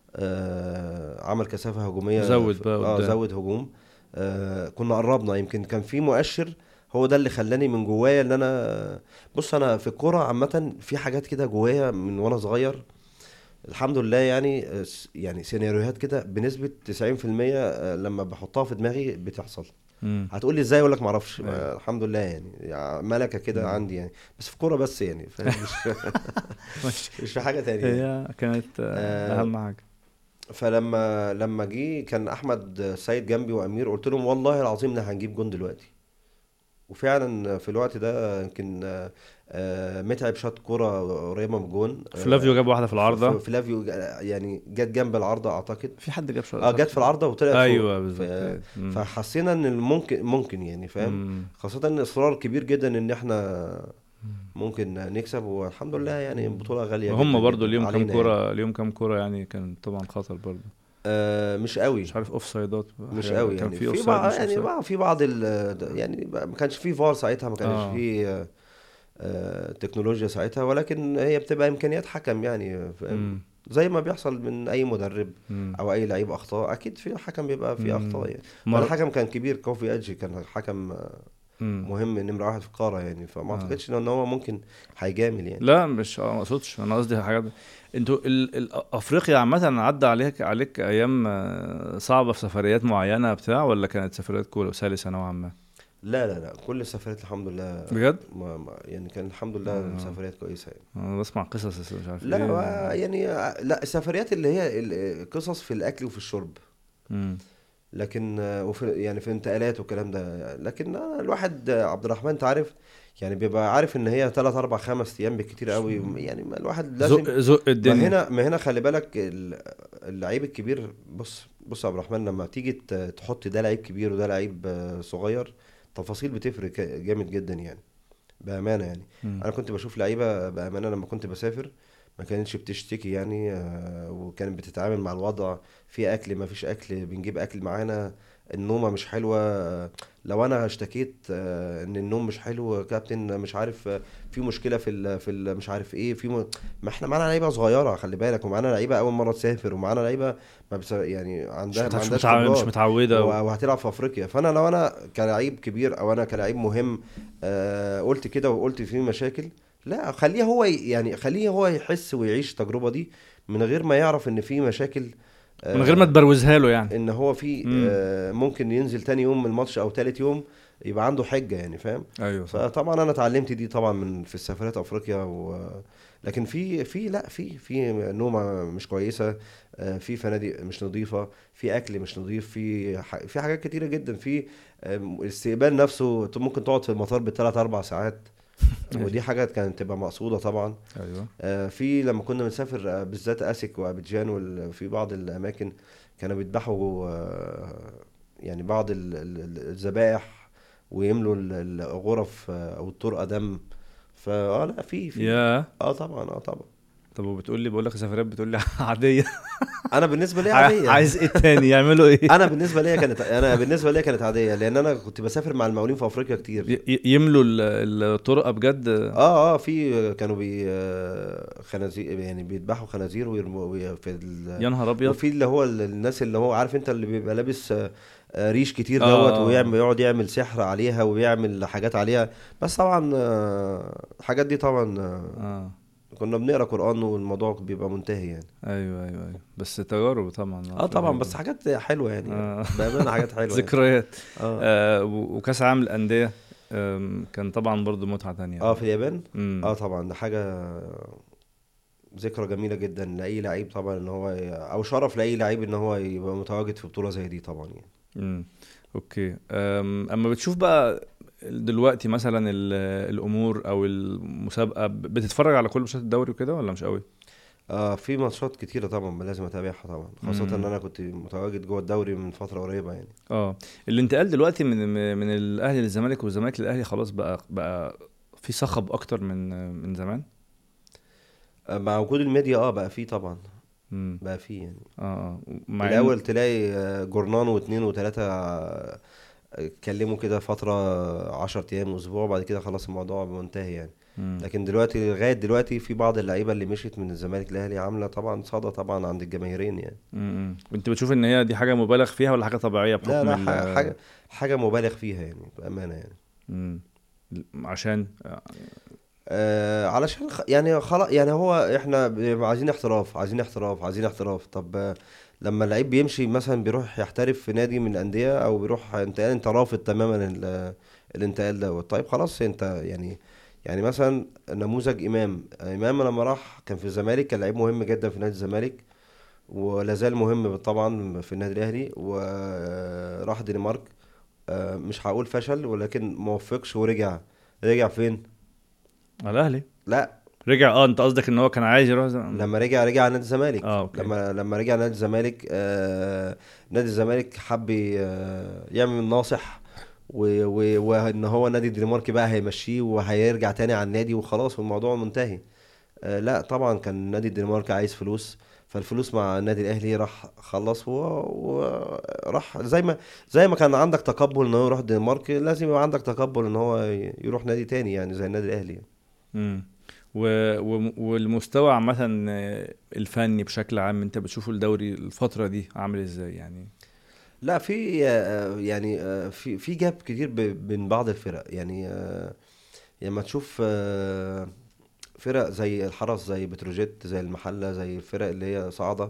آه، عمل كثافه هجوميه زود في- بقى اه قدام. زود هجوم آه، كنا قربنا يمكن كان في مؤشر هو ده اللي خلاني من جوايا ان انا بص انا في الكوره عامه في حاجات كده جوايا من وانا صغير الحمد لله يعني آه، س- يعني سيناريوهات كده بنسبة 90% آه، لما بحطها في دماغي بتحصل مم. هتقول لي ازاي اقول لك معرفش أيوة. آه، الحمد لله يعني, يعني ملكة كده مم. عندي يعني بس في كورة بس يعني فاهم؟ مش مش في حاجة تانية يعني. هي كانت آه، آه، اهم حاجة فلما لما جه كان احمد سيد جنبي وامير قلت لهم والله العظيم احنا هنجيب جون دلوقتي وفعلا في الوقت ده يمكن آه، آه، متعب شاط كرة قريبة من الجون آه، فلافيو جاب واحدة في العارضة فلافيو يعني جت جنب العارضة اعتقد في حد جاب شوية اه جت في العارضة وطلعت فوق. ايوه ف- بالظبط مم. فحسينا ان ممكن ممكن يعني فاهم مم. خاصة ان اصرار كبير جدا ان احنا ممكن نكسب والحمد لله يعني بطولة غالية وهم جدا برضو جدا اليوم كام علينا كورة اليوم كام كورة يعني كان طبعا خطر برضو آه مش قوي مش عارف اوف سايدات مش أحيانا قوي كان يعني في اوف في سايد بعض مش يعني اوف بقى في بعض ال يعني ما كانش في فار ساعتها ما كانش آه. في آه، آه، تكنولوجيا ساعتها ولكن هي بتبقى امكانيات حكم يعني فاهم؟ زي ما بيحصل من اي مدرب او اي لعيب اخطاء اكيد في حكم بيبقى في مم. اخطاء يعني مر... الحكم كان كبير كوفي ادجي كان حكم آه، مم. مهم نمرة واحد في القارة يعني فما آه. اعتقدش ان هو ممكن هيجامل يعني لا مش آه، ما اقصدش انا قصدي حاجات انتوا ال... ال... افريقيا عامه عدى عليك عليك ايام آه، صعبه في سفريات معينه بتاع ولا كانت سفريات كوره سلسه نوعا ما لا لا لا كل السفريات الحمد لله بجد ما ما يعني كان الحمد لله آه. سفريات كويسة يعني انا بسمع قصص بس مش عارف لا ايه ما- يعني لا السفريات اللي هي ال- قصص في الاكل وفي الشرب مم. لكن آه، وفي يعني في انتقالات والكلام ده لكن آه، الواحد آه، عبد الرحمن انت عارف يعني بيبقى عارف ان هي 3 4 5 ايام بالكتير قوي يعني ما الواحد لازم زق زق ما الدنيا هنا ما هنا خلي بالك ال- اللعيب الكبير بص بص يا عبد الرحمن لما تيجي ت- تحط ده لعيب كبير وده لعيب آه، صغير تفاصيل بتفرق ك- جامد جدا يعني بأمانة يعني مم. انا كنت بشوف لعيبة بأمانة لما كنت بسافر ما كانتش بتشتكي يعني آه، وكانت بتتعامل مع الوضع في اكل ما فيش اكل بنجيب اكل معانا النومة مش حلوة آه، لو انا اشتكيت آه، ان النوم مش حلو يا كابتن مش عارف آه، في مشكلة في ال في ال مش عارف ايه في م... ما احنا معانا لعيبة صغيرة خلي بالك ومعانا لعيبة اول مرة تسافر ومعانا لعيبة ما بس يعني مش عندها ما متع- مش عندهاش متع- مش خبرات متعوده و... و- وهتلعب في افريقيا فانا لو انا كلاعب كبير او انا كلاعب مهم آه قلت كده وقلت في مشاكل لا خليه هو ي- يعني خليه هو يحس ويعيش التجربه دي من غير ما يعرف ان في مشاكل من غير ما تبروزها له يعني ان هو في مم. آه ممكن ينزل تاني يوم من الماتش او تالت يوم يبقى عنده حجه يعني فاهم ايوه صح فطبعا انا اتعلمت دي طبعا من في السفرات افريقيا و... لكن في في لا في في نومه مش كويسه آه، في فنادق مش نظيفه في اكل مش نظيف في ح... في حاجات كتيره جدا في آم، الاستقبال نفسه ت- ممكن تقعد في المطار بالثلاث اربع ساعات ودي حاجه كانت تبقى مقصوده طبعا ايوه آه، في لما كنا بنسافر آه، بالذات اسك وابيجان وال- في بعض الاماكن كانوا بيذبحوا آه، يعني بعض ال- ال- ال- الذبائح ويملوا ال- الغرف آه، او الطرقه دم فاه لا في في يا اه طبعا اه طبعا طب وبتقول لي بقول لك سفريات بتقول لي عاديه انا بالنسبه لي عاديه عايز ايه تاني يعملوا ايه انا بالنسبه لي كانت انا بالنسبه لي كانت عاديه لان انا كنت بسافر مع المقاولين في افريقيا كتير ي- ي- يملوا ال- الطرقه بجد اه اه في كانوا بي آه، خنازير يعني بيذبحوا خنازير ويرموا وي- في ال... يا نهار ابيض وفي اللي هو ال- الناس اللي هو عارف انت اللي بيبقى لابس آه، آه، ريش كتير آه. دوت ويعمل يقعد يعمل سحر عليها ويعمل حاجات عليها بس طبعا آه، الحاجات دي طبعا آه، اه كنا بنقرا قرآن والموضوع بيبقى منتهي يعني ايوه ايوه ايوه بس تجارب طبعا اه طبعا بس حاجات حلوه يعني آه. بامانه حاجات حلوه يعني. ذكريات اه آه و- وكاس عالم الانديه آم، كان طبعا برضو متعه تانية اه في اليابان مم. اه طبعا ده حاجه ذكرى جميله جدا لاي لعيب طبعا ان هو ي- او شرف لاي لعيب ان هو يبقى متواجد في بطوله زي دي طبعا يعني مم. اوكي أم، اما بتشوف بقى دلوقتي مثلا ال- الامور او المسابقه ب- بتتفرج على كل ماتشات الدوري وكده ولا مش قوي آه في ماتشات كتيره طبعا لازم اتابعها طبعا خاصه مم. ان انا كنت متواجد جوه الدوري من فتره قريبه يعني اه الانتقال دلوقتي من من الاهلي للزمالك والزمالك للاهلي خلاص بقى بقى في صخب اكتر من من زمان آه مع وجود الميديا اه بقى فيه طبعا امم بقى فيه يعني اه اه مع إن- الاول تلاقي آه، جورنان واثنين وثلاثه آه، اتكلموا كده فتره 10 ايام اسبوع وبعد كده خلاص الموضوع منتهي يعني مم. لكن دلوقتي لغايه دلوقتي في بعض اللعيبه اللي مشيت من الزمالك الاهلي عامله طبعا صدى طبعا عند الجماهيرين يعني امم وانت بتشوف ان هي دي حاجه مبالغ فيها ولا حاجه طبيعيه بحكم لا لا ال- ح- حاجه حاجه مبالغ فيها يعني بامانه يعني مم. عشان آه علشان خ... يعني خلاص يعني هو احنا بنبقى عايزين احتراف عايزين احتراف عايزين احتراف طب آه، لما اللعيب بيمشي مثلا بيروح يحترف في نادي من الانديه او بيروح انتقال انت رافض تماما ال- الانتقال دوت طيب خلاص انت يعني يعني مثلا نموذج امام امام لما راح كان في الزمالك كان لعيب مهم جدا في نادي الزمالك ولا زال مهم طبعا في النادي الاهلي وراح دنمارك آه، مش هقول فشل ولكن موفقش ورجع رجع فين على الاهلي لا رجع اه انت قصدك ان هو كان عايز يروح زم... لما رجع رجع نادي الزمالك اه اوكي لما لما رجع نادي الزمالك آه نادي الزمالك حب ي- آه، يعمل ناصح و- و- وان هو نادي الدنمارك بقى هيمشيه وهيرجع تاني على النادي وخلاص والموضوع منتهي آه لا طبعا كان نادي الدنمارك عايز فلوس فالفلوس مع النادي الاهلي راح خلص وراح زي ما زي ما كان عندك تقبل ان هو يروح الدنمارك لازم يبقى عندك تقبل ان هو ي- يروح نادي تاني يعني زي النادي الاهلي امم و... و... والمستوى عامة آه، الفني بشكل عام انت بتشوفه الدوري الفترة دي عامل ازاي يعني لا في آه، يعني آه، في في جاب كتير ب- بين بعض الفرق يعني آه، لما تشوف آه، فرق زي الحرس زي بتروجيت زي المحلة زي الفرق اللي هي صاعدة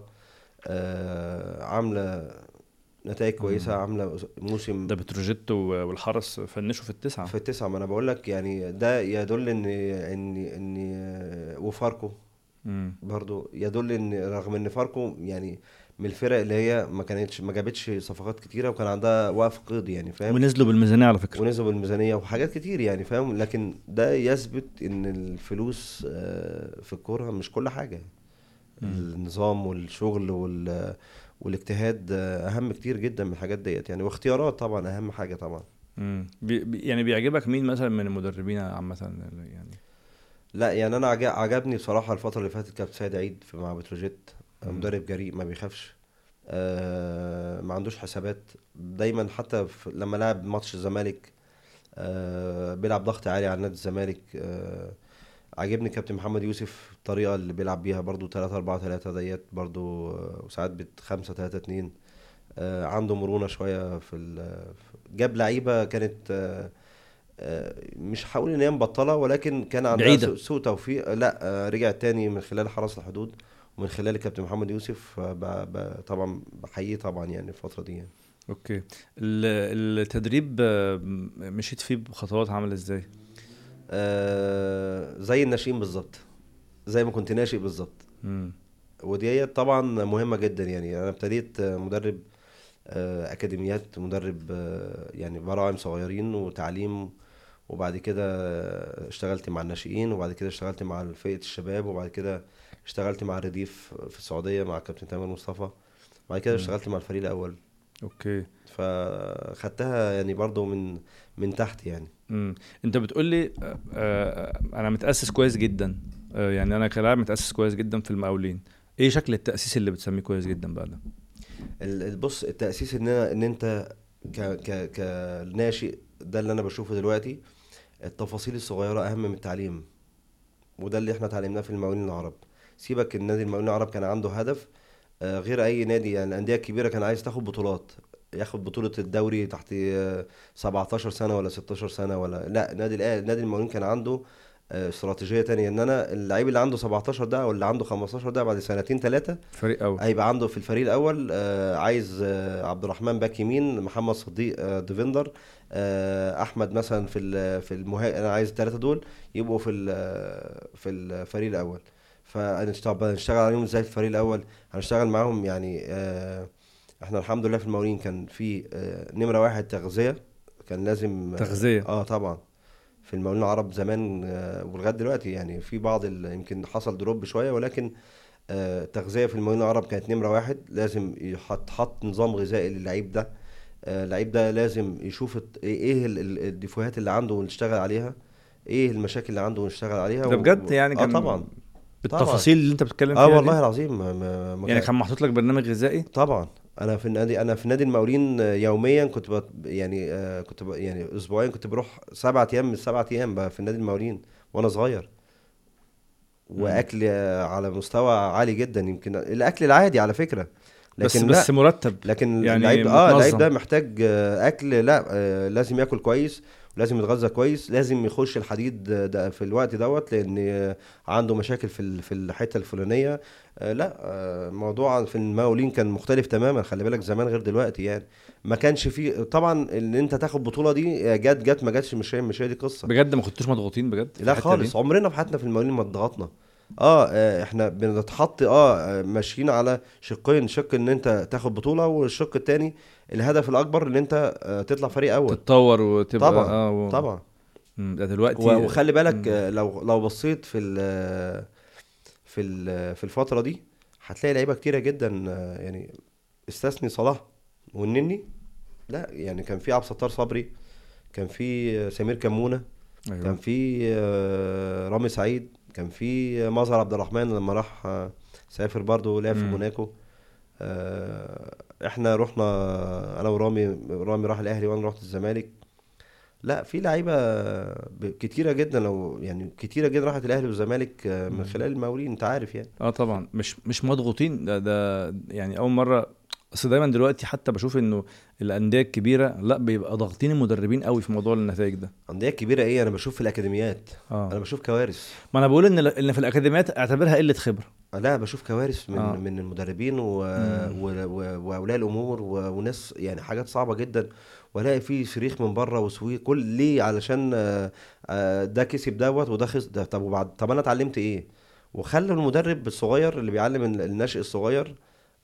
آه، عاملة نتائج كويسة مم. عاملة موسم ده بتروجيت و- والحرس فنشوا في التسعة في التسعة ما انا بقول لك يعني ده يدل ان ان ان آه، وفاركو امم برضو يدل ان رغم ان فاركو يعني من الفرق اللي هي ما كانتش ما جابتش صفقات كتيره وكان عندها وقف قيد يعني فاهم ونزلوا بالميزانيه على فكره ونزلوا بالميزانيه وحاجات كتير يعني فاهم لكن ده يثبت ان الفلوس آه، في الكوره مش كل حاجه مم. النظام والشغل وال والاجتهاد آه، اهم كتير جدا من الحاجات ديت يعني واختيارات طبعا اهم حاجه طبعا مم. بي بي- يعني بيعجبك مين مثلا من المدربين عامه يعني لا يعني انا عجب عجبني بصراحه الفتره اللي فاتت كابتن سيد عيد في مع بتروجيت مم. مدرب جريء ما بيخافش آه ما عندوش حسابات دايما حتى في لما لعب ماتش الزمالك آه بيلعب ضغط عالي على نادي الزمالك آه عاجبني كابتن محمد يوسف الطريقه اللي بيلعب بيها برضو 3 4 3 ديت برضو آه، وساعات بت 5 3 2 آه عنده مرونه شويه في ال- جاب لعيبه كانت آه آه، مش هقول ان هي مبطله ولكن كان عندها بعيدة. سوء, سوء توفيق لا آه، رجعت تاني من خلال حرس الحدود ومن خلال الكابتن محمد يوسف آه، ب- ب- طبعا بحييه طبعا يعني الفتره دي يعني. اوكي ال- التدريب آه، مشيت فيه بخطوات عامله ازاي آه، زي الناشئين بالظبط زي ما كنت ناشئ بالظبط مم. ودي طبعا مهمه جدا يعني انا ابتديت آه، مدرب آه، اكاديميات مدرب آه، يعني براعم صغيرين وتعليم وبعد كده آه، اشتغلت مع الناشئين وبعد كده اشتغلت مع فئة الشباب وبعد كده اشتغلت مع الرديف في السعودية مع كابتن تامر مصطفى بعد كده مم. اشتغلت مع الفريق الأول اوكي فخدتها يعني برضو من من تحت يعني مم. انت بتقول لي آه، آه، انا متاسس كويس جدا آه، يعني انا كلاعب متاسس كويس جدا في المقاولين ايه شكل التاسيس اللي بتسميه كويس جدا بقى ده ال- ال- بص التأسيس ان ان انت ك ك كناشئ ده اللي انا بشوفه دلوقتي التفاصيل الصغيرة اهم من التعليم وده اللي احنا اتعلمناه في المقاولين العرب سيبك النادي المقاولين العرب كان عنده هدف آه، غير اي نادي يعني الانديه الكبيره كان عايز تاخد بطولات ياخد بطوله الدوري تحت آه، 17 سنه ولا 16 سنه ولا لا نادي الأهلي- نادي المقاولين كان عنده آه، استراتيجيه تانية ان انا اللعيب اللي عنده 17 ده او اللي عنده 15 ده بعد سنتين ثلاثه فريق اول هيبقى عنده في الفريق الاول آه، عايز آه، عبد الرحمن باك يمين محمد صديق آه، ديفندر آه، احمد مثلا في ال- في المهاجم انا عايز الثلاثه دول يبقوا في ال- في الفريق الاول فهنشتغل عليهم ازاي في الفريق الاول هنشتغل معاهم يعني آه، احنا الحمد لله في المقاولين كان في آه، نمره واحد تغذيه كان لازم تغذيه اه طبعا في المقاولين العرب زمان آه، ولغايه دلوقتي يعني في بعض ال- يمكن حصل دروب شويه ولكن آه، تغذيه في المقاولين العرب كانت نمره واحد لازم يحط حط نظام غذائي للعيب ده آه، اللعيب ده لازم يشوف الت- ايه ال- ال- الديفوهات اللي عنده ونشتغل عليها ايه المشاكل اللي عنده ونشتغل عليها ده و- بجد يعني اه كان طبعا بالتفاصيل اللي انت بتتكلم فيها اه دي؟ والله العظيم ما ما ما يعني كان- كان محطوط لك برنامج غذائي طبعا انا في النادي انا في نادي المقاولين آه، يوميا كنت بت يعني آه، كنت ب يعني اسبوعيا كنت بروح سبعة ايام من سبعة ايام بقى في النادي المقاولين وانا صغير واكل آه، على مستوى عالي جدا يمكن الاكل العادي على فكره بس لكن بس لا مرتب لكن يعني اللعيب اه اللعيب متنظم. ده محتاج آه، اكل لا آه، لازم ياكل كويس ولازم يتغذى كويس لازم يخش الحديد آه، ده في الوقت دوت لان آه، عنده مشاكل في ال- في الحته الفلانيه آه، لا آه، الموضوع في المقاولين كان مختلف تماما خلي بالك زمان غير دلوقتي يعني ما كانش فيه طبعا ان انت تاخد بطوله دي آه، جت جت ما جاتش مش هي مش هي دي قصه بجد ما كنتوش مضغوطين بجد في لا الحتة خالص دي؟ عمرنا في حياتنا في المقاولين ما اتضغطنا اه آه، احنا بنتحط اه آه، ماشيين على شقين شق ان انت تاخد بطولة والشق التاني الهدف الاكبر ان انت آه، تطلع فريق اول تتطور وتبقى طبعا اه و... طبعا مم، ده دلوقتي و- وخلي بالك مم. آه، لو لو بصيت في ال في ال في الفترة دي هتلاقي لعيبة كتيرة جدا آه، يعني استثني صلاح والنني لا يعني كان في عبد الستار صبري كان في آه، سمير كمونة كان ايوه في آه، رامي سعيد كان في مظهر عبد الرحمن لما راح آه، سافر برضه لعب في مم. موناكو آه، احنا رحنا انا ورامي رامي راح الاهلي وانا رحت الزمالك لا في لعيبه ب- كتيره جدا لو يعني كتيره جدا راحت الاهلي والزمالك آه، من مم. خلال المقاولين انت عارف يعني اه طبعا مش مش مضغوطين ده ده يعني اول مره اصل دايما دلوقتي حتى بشوف انه الانديه الكبيره لا بيبقى ضاغطين المدربين قوي في موضوع النتائج ده انديه كبيره ايه انا بشوف في الاكاديميات انا اه بشوف كوارث ما انا بقول ان ان في الاكاديميات اعتبرها قله خبره لا بشوف كوارث من آه. من المدربين و... مم. و... و... واولياء الامور و... وناس يعني حاجات صعبه جدا والاقي في صريخ من بره وسويق كل ليه علشان آه، آه، ده كسب دوت وده خس ده طب وبعد طب انا اتعلمت ايه وخلوا المدرب الصغير اللي بيعلم ال- الناشئ الصغير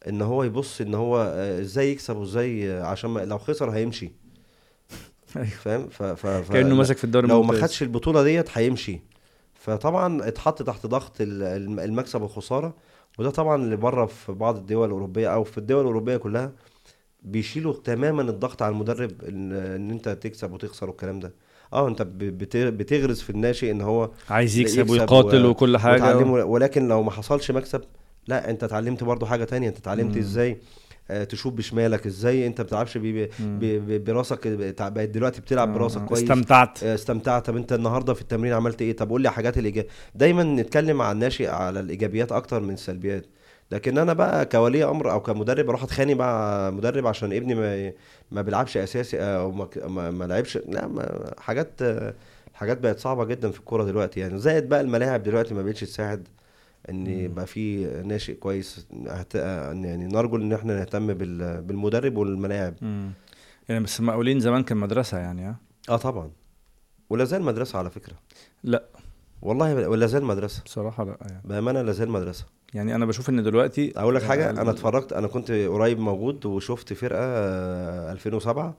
ان هو يبص ان هو آه، ازاي يكسب وازاي آه، عشان ما لو خسر هيمشي أيوة. فاهم ف ف ف كانه ماسك في الدوري لو ما الممتاز. خدش البطوله ديت هيمشي فطبعا اتحط تحت ضغط ال- الم- المكسب والخساره وده طبعا اللي بره في بعض الدول الاوروبيه او في الدول الاوروبيه كلها بيشيلوا تماما الضغط على المدرب ان, إن انت تكسب وتخسر والكلام ده اه انت ب- بت- بتغرس في الناشئ ان هو عايز يكسب, يكسب ويقاتل و- وكل حاجه وتعلمه ولكن لو ما حصلش مكسب لا انت اتعلمت برضو حاجه تانية انت اتعلمت مم. ازاي آه، تشوف بشمالك ازاي انت بتلعبش بي- مم. بي- بي- براسك بتاع- بقت دلوقتي بتلعب براسك آه، كويس استمتعت آه، استمتعت طب انت النهارده في التمرين عملت ايه طب قول لي حاجات الايجابيه دايما نتكلم عن الناشئ على الايجابيات اكتر من السلبيات لكن انا بقى كولي امر او كمدرب اروح اتخانق مع مدرب عشان ابني ما ما بيلعبش اساسي او ما ما, ما لعبش لا ما حاجات آه، حاجات بقت صعبه جدا في الكوره دلوقتي يعني زائد بقى الملاعب دلوقتي ما بقتش تساعد ان مم. يبقى في ناشئ كويس هت... يعني نرجو ان احنا نهتم بال... بالمدرب والملاعب مم. يعني بس المقاولين زمان كان مدرسه يعني ها اه طبعا ولا زال مدرسه على فكره لا والله ولا زال مدرسه بصراحه لا يعني بامانه لا زال مدرسه يعني انا بشوف ان دلوقتي اقول لك حاجه ال- انا اتفرجت انا كنت قريب موجود وشفت فرقه آه، 2007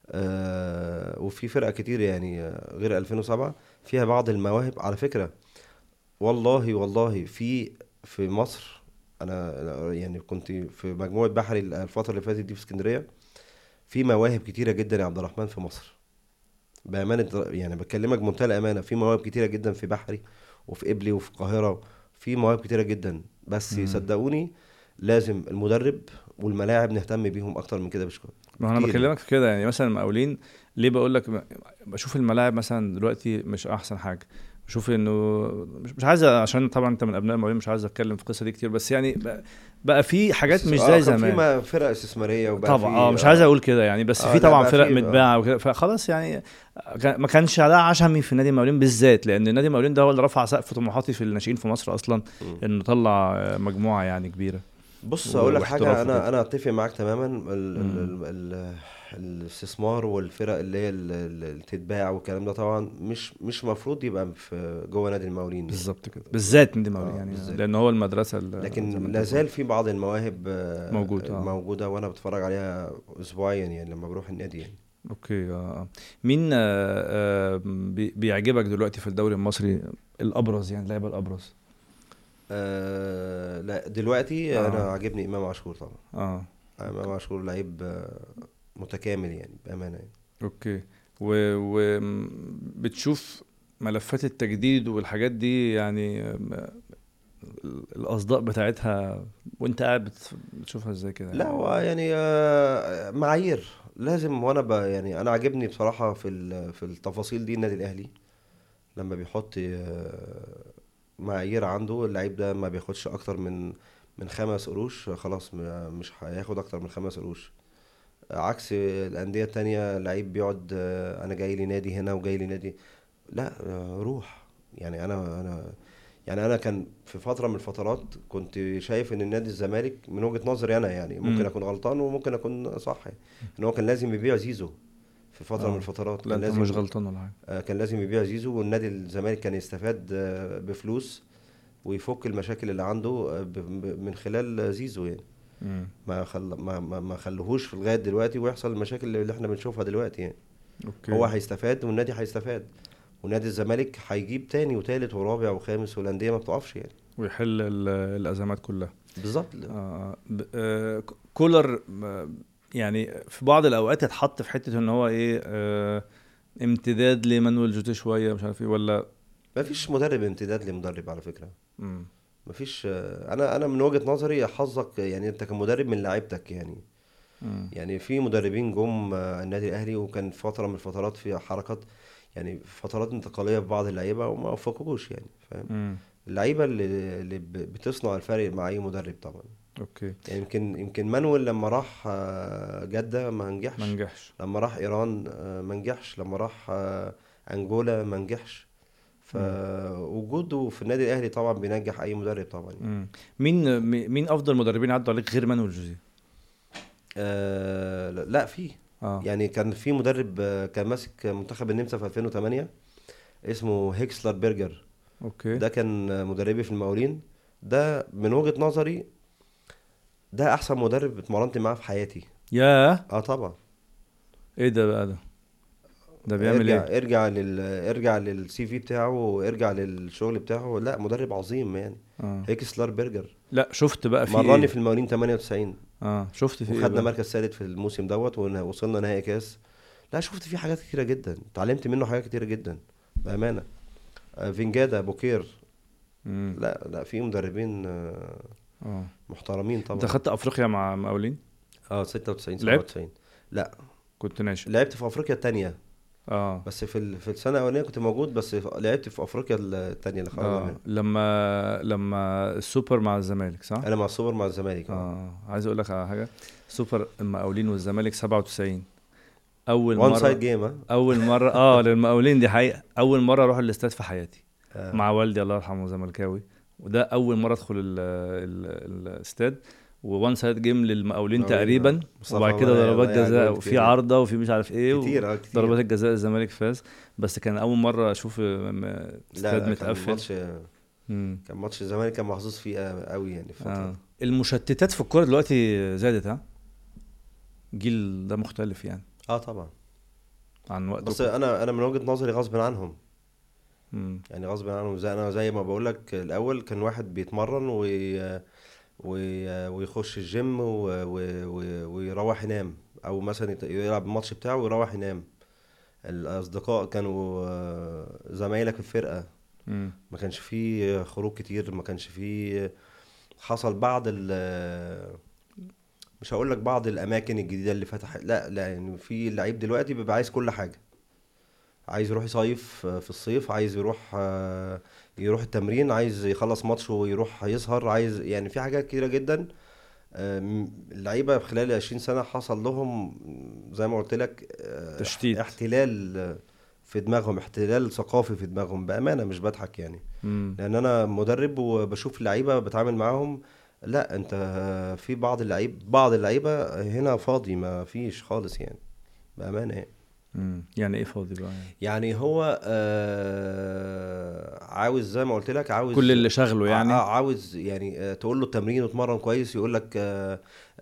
آه، وفي فرقه كتير يعني آه، غير 2007 فيها بعض المواهب على فكره والله والله في في مصر انا أنا يعني كنت في مجموعه بحري الفتره اللي فاتت دي في اسكندريه في مواهب كتيره جدا يا عبد الرحمن في مصر بامانه يعني بكلمك بمنتهى الامانه في مواهب كتيره جدا في بحري وفي قبلي وفي القاهره في مواهب كتيره جدا بس مم. صدقوني لازم المدرب والملاعب نهتم بيهم اكتر من كده بشكل ما هو انا كتير بكلمك في كده يعني مثلا المقاولين ليه بقول لك ب- بشوف الملاعب مثلا دلوقتي مش احسن حاجه بشوف انه مش, مش عايز عشان طبعا انت من ابناء المقاولين مش عايز اتكلم في القصه دي كتير بس يعني بقى, بقى في حاجات مش آه، زي كان زمان في ما- فرق استثماريه وبقى طبعا في اه مش عايز اقول كده يعني بس آه، في لا، طبعا بقى فرق في- آه. متباعه وكده فخلاص يعني كان- ما كانش ده عشمي في نادي المقاولين بالذات لان نادي المقاولين ده هو اللي رفع سقف طموحاتي في الناشئين في مصر اصلا مم. انه طلع آه، مجموعه يعني كبيره بص و- اقول لك واحتراف حاجه وكده. انا انا اتفق معاك تماما ال ال مم. ال ال الاستثمار والفرق اللي هي ال- ال- اللي تتباع والكلام ده طبعا مش مش مفروض يبقى في جوه نادي المقاولين يعني. بالظبط كده بالذات نادي المقاولين آه، يعني بالذات. لان هو المدرسه اللي زي ما لكن انت لا زال بتقول. في بعض المواهب آه، موجود، آه. موجوده وانا بتفرج عليها اسبوعيا يعني لما بروح النادي يعني اوكي اه آه. مين آه آه بي- بيعجبك دلوقتي في الدوري المصري الابرز يعني اللعيبه الابرز آه لا دلوقتي آه. انا عاجبني امام عاشور طبعا اه امام عاشور لعيب آه، متكامل يعني بامانه يعني اوكي وبتشوف ملفات التجديد والحاجات دي يعني آم، ال- الاصداء بتاعتها وانت قاعد بت- بتشوفها ازاي كده لا هو يعني آه، معايير لازم وانا ب يعني انا عاجبني بصراحه في ال- في التفاصيل دي النادي الاهلي لما بيحط آه، معايير عنده اللعيب ده ما بياخدش اكتر من من خمس قروش خلاص م- مش هياخد اكتر من خمس قروش عكس الانديه التانية لعيب بيقعد آه، انا جاي لي نادي هنا وجاي لي نادي لا آه، روح يعني انا انا يعني انا كان في فتره من الفترات كنت شايف ان النادي الزمالك من وجهه نظري انا يعني ممكن مم. اكون غلطان وممكن اكون صح يعني. ان هو كان لازم يبيع زيزو في فتره آه. من الفترات لا كان انت لازم مش غلطان ولا حاجه آه، كان لازم يبيع زيزو والنادي الزمالك كان يستفاد آه، بفلوس ويفك المشاكل اللي عنده آه، ب- ب- من خلال زيزو يعني مم. ما خل... ما ما, ما خلوهوش في لغايه دلوقتي ويحصل المشاكل اللي احنا بنشوفها دلوقتي يعني اوكي هو هيستفاد والنادي هيستفاد ونادي الزمالك هيجيب تاني وتالت ورابع وخامس والانديه ما بتقفش يعني ويحل ال- الازمات كلها بالظبط آه ب- آه ك- كولر آه، يعني في بعض الاوقات اتحط في حته ان هو ايه آه امتداد لمانويل جوتيه شويه مش عارف ايه ولا ما فيش مدرب امتداد لمدرب على فكره مم. ما فيش انا انا من وجهه نظري حظك يعني انت كمدرب من لعيبتك يعني مم. يعني في مدربين جم آه، النادي الاهلي وكان فتره من الفترات في حركات يعني فترات انتقاليه في بعض اللعيبه وما وفقوش يعني فاهم مم. اللعيبه اللي اللي ب- بتصنع الفرق مع اي مدرب طبعا اوكي يعني يمكن يمكن مانويل لما راح آه، جده ما نجحش ما نجحش لما راح ايران آه، ما نجحش لما راح آه، انجولا ما نجحش فوجوده في النادي الاهلي طبعا بينجح اي مدرب طبعا يعني. مم. مين مي- مين افضل مدربين عدوا عليك غير مانويل جوزيه آه لا لا، في اه يعني كان في مدرب آه، كان ماسك منتخب النمسا في 2008 اسمه هيكسلر بيرجر اوكي ده كان آه، مدربي في المقاولين ده من وجهة نظري ده احسن مدرب اتمرنت معاه في حياتي ياه اه طبعا ايه ده بقى ده ده بيعمل ارجع ايه ارجع لل ارجع للسي في بتاعه وارجع للشغل بتاعه لا مدرب عظيم يعني اه هيكسلر برجر لا شفت بقى في مرني ايه في المقاولين 98 اه شفت في ايه وخدنا بقى؟ مركز ثالث في الموسم دوت ووصلنا نهائي كاس لا شفت فيه حاجات كتيره جدا اتعلمت منه حاجات كتيره جدا بامانه آه، فينجادا بوكير مم. لا لا في مدربين آه، اه محترمين انت طبعا خدت افريقيا مع مقاولين اه 96 لعبت؟ 97 لا كنت ناشئ لعبت في افريقيا الثانيه اه بس في ال- في السنه الاولانيه كنت موجود بس ف- لعبت في افريقيا الثانيه اللي خرجنا اه منها لما لما السوبر مع الزمالك صح؟ انا مع السوبر مع الزمالك اه اه عايز اقول لك على حاجه سوبر المقاولين والزمالك 97 اول وان مره سايد جيم ها اول مره اه للمقاولين دي حقيقه اول مره اروح الاستاد في حياتي آه. مع والدي الله يرحمه زملكاوي وده اول مره ادخل ال- ال- الاستاد ووان سايد جيم للمقاولين مقاولين، تقريبا آه. مصطفى وبعد كده ضيع- ضربات ضيع جزاء جوان وفي كتير. عارضه وفي مش عارف ايه كتير اه كتير ضربات الجزاء الزمالك فاز بس كان اول مره اشوف م- م- لا استاد لا كان متقفل ماتش مم. كان ماتش الزمالك كان محظوظ فيه قوي يعني الفتره آه. دي. المشتتات في الكوره دلوقتي زادت ها الجيل ده مختلف يعني اه طبعا عن وقت بس انا انا من وجهه نظري غصب عنهم مم. يعني غصب عنهم زي انا زي ما بقول لك الاول كان واحد بيتمرن وي وي ويخش الجيم و... و... و... ويروح ينام او مثلا يت- يلعب الماتش بتاعه ويروح ينام الاصدقاء كانوا آه، زمايلك في الفرقه مم. ما كانش فيه خروج كتير ما كانش فيه حصل بعض ال مش هقول لك بعض الاماكن الجديده اللي فتحت لا لا يعني في لعيب دلوقتي بيبقى عايز كل حاجه عايز يروح يصيف في الصيف عايز يروح آه، يروح التمرين عايز يخلص ماتش ويروح يسهر عايز يعني في حاجات كتيره جدا آم، اللعيبه في خلال 20 سنه حصل لهم زي ما قلت لك آه، تشتيت. احتلال في دماغهم احتلال ثقافي في دماغهم بامانه مش بضحك يعني مم. لان انا مدرب وبشوف اللعيبه بتعامل معاهم لا انت في بعض اللعيب بعض اللعيبه هنا فاضي ما فيش خالص يعني بامانه يعني مم. يعني ايه فاضي بقى يعني يعني هو آه عاوز زي ما قلت لك عاوز كل اللي شغله يعني ع- عاوز يعني آه، تقول له التمرين واتمرن كويس يقول لك آه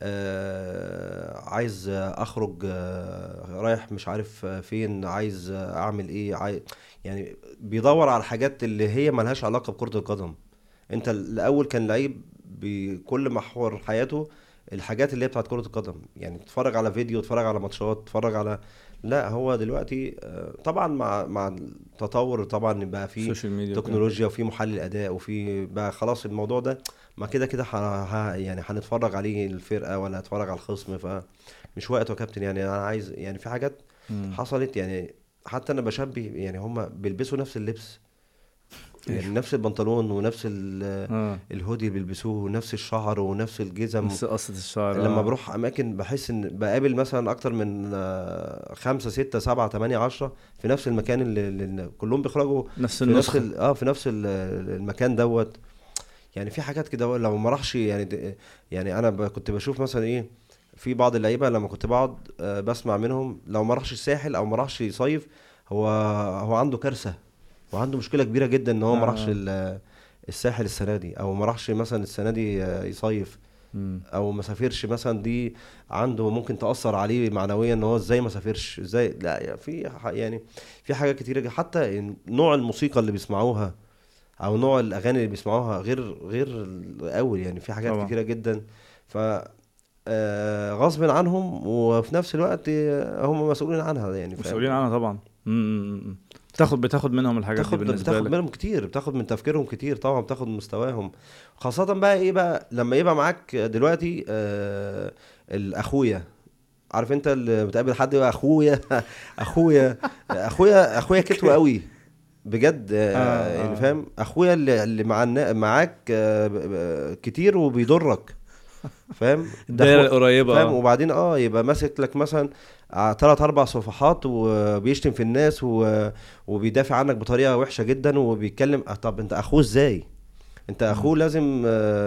آه عايز آه، اخرج آه رايح مش عارف آه، فين عايز آه، اعمل ايه عايز يعني بيدور على الحاجات اللي هي ملهاش علاقة بكرة القدم انت الاول كان لعيب بكل محور حياته الحاجات اللي هي بتاعت كرة القدم يعني تتفرج على فيديو تتفرج على ماتشات تتفرج على لا هو دلوقتي آه، طبعا مع مع التطور طبعا بقى فيه السوشيال ميديا وكده. تكنولوجيا وفي محلل اداء وفي بقى خلاص الموضوع ده ما كده كده ح- ه- يعني هنتفرج عليه الفرقه ولا هنتفرج على الخصم فمش وقت يا كابتن يعني انا عايز يعني في حاجات مم. حصلت يعني حتى انا بشبه يعني هم بيلبسوا نفس اللبس يعني أيوة. نفس البنطلون ونفس ال- اه الهودي اللي بيلبسوه ونفس الشعر ونفس الجزم بس قصة الشعر لما آه. بروح اماكن بحس ان بقابل مثلا اكتر من آه، خمسة ستة سبعة تمانية عشرة في نفس المكان اللي, اللي كلهم بيخرجوا نفس في نفس النسخة ال- اه في نفس ال- المكان دوت يعني في حاجات كده لو ما راحش يعني د- يعني انا ب- كنت بشوف مثلا ايه في بعض اللعيبه لما كنت بقعد آه، بسمع منهم لو ما راحش الساحل او ما راحش يصيف هو هو عنده كارثه وعنده مشكله كبيره جدا ان هو ما راحش آه. ال- الساحل السنه دي او ما راحش مثلا السنه دي آه، يصيف مم. او ما سافرش مثلا دي عنده ممكن تاثر عليه معنويا ان هو ازاي ما سافرش ازاي لا يعني في ح- يعني في حاجات كتيره جدا. حتى نوع الموسيقى اللي بيسمعوها او نوع الاغاني اللي بيسمعوها غير غير الاول يعني في حاجات طبعا. كتيره جدا ف آه، غصب عنهم وفي نفس الوقت آه، هم مسؤولين عنها يعني فاهم؟ مسؤولين عنها طبعا مم، مم، مم. بتاخد بتاخد منهم الحاجات دي بتاخد بالنسبة بتاخد لك منهم كتير بتاخد من تفكيرهم كتير طبعا بتاخد من مستواهم خاصة بقى ايه بقى لما يبقى معاك دلوقتي آه الاخويا عارف انت اللي بتقابل حد يبقى اخويا اخويا اخويا اخويا كتوه قوي بجد آه آه، يعني آه. فاهم اخويا اللي, اللي مع النا- معاك آه ب- ب- كتير وبيضرك فاهم ده الدايرة أخو- القريبة فاهم آه. وبعدين اه يبقى ماسك لك مثلا ثلاث اربع صفحات وبيشتم في الناس و... وبيدافع عنك بطريقه وحشه جدا وبيتكلم آه، طب انت اخوه ازاي انت اخوه لازم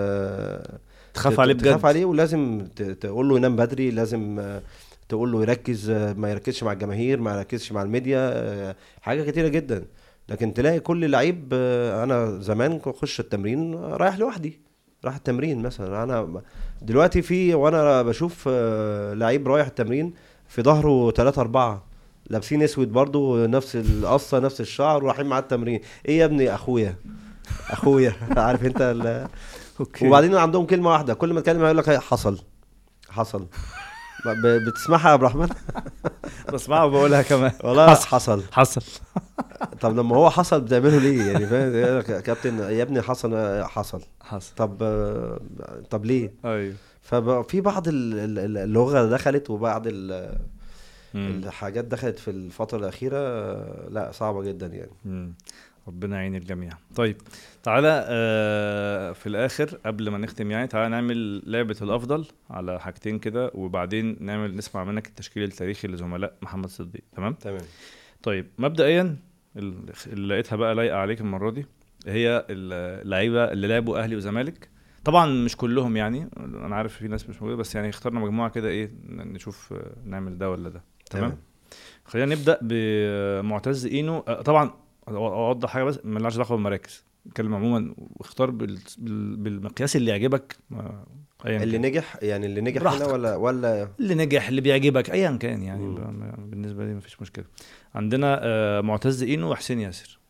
آه، تخاف ت- عليه بجد تخاف عليه ولازم ت- تقول له ينام بدري لازم آه، تقول له يركز آه، ما يركزش مع الجماهير ما يركزش مع الميديا آه، حاجه كتيره جدا لكن تلاقي كل لعيب آه، انا زمان كنت اخش التمرين رايح لوحدي راح التمرين مثلا انا دلوقتي في وانا بشوف آه، لعيب رايح التمرين في ظهره ثلاثة أربعة لابسين اسود برضو نفس القصة نفس الشعر ورايحين مع التمرين ايه يا ابني اخويا اخويا عارف انت ال... اوكي وبعدين عندهم كلمة واحدة كل ما تكلم هيقول لك حصل حصل ب- بتسمعها يا عبد الرحمن بسمعها وبقولها كمان والله حصل حصل طب لما هو حصل بتعمله ليه يعني فاهم يقول لك يا كابتن يا ابني حصل حصل حصل طب آه، طب ليه ايوه ففي بعض ال- ال- اللغه دخلت وبعض ال- مم. الحاجات دخلت في الفتره الاخيره آه، لا صعبه جدا يعني مم. ربنا يعين الجميع طيب تعالى آه في الاخر قبل ما نختم يعني تعالى نعمل لعبه الافضل على حاجتين كده وبعدين نعمل نسمع منك التشكيل التاريخي لزملاء محمد صديق تمام تمام طيب مبدئيا ال- اللي لقيتها بقى لايقه عليك المره دي هي اللعيبه اللي لعبوا اهلي وزمالك طبعا مش كلهم يعني انا عارف في ناس مش موجوده بس يعني اخترنا مجموعه كده ايه ن- نشوف آه، نعمل ده ولا ده تمام خلينا نبدا بمعتز اينو آه، طبعا اوضح حاجه بس مالناش دعوه بالمراكز نتكلم عموما واختار بال... بال... بالمقياس اللي يعجبك ما- ايا اللي كان. نجح يعني اللي نجح براحتك. هنا ولا ولا اللي نجح اللي بيعجبك ايا كان يعني مم. ب- بالنسبه لي مفيش مشكله عندنا آه، معتز اينو وحسين ياسر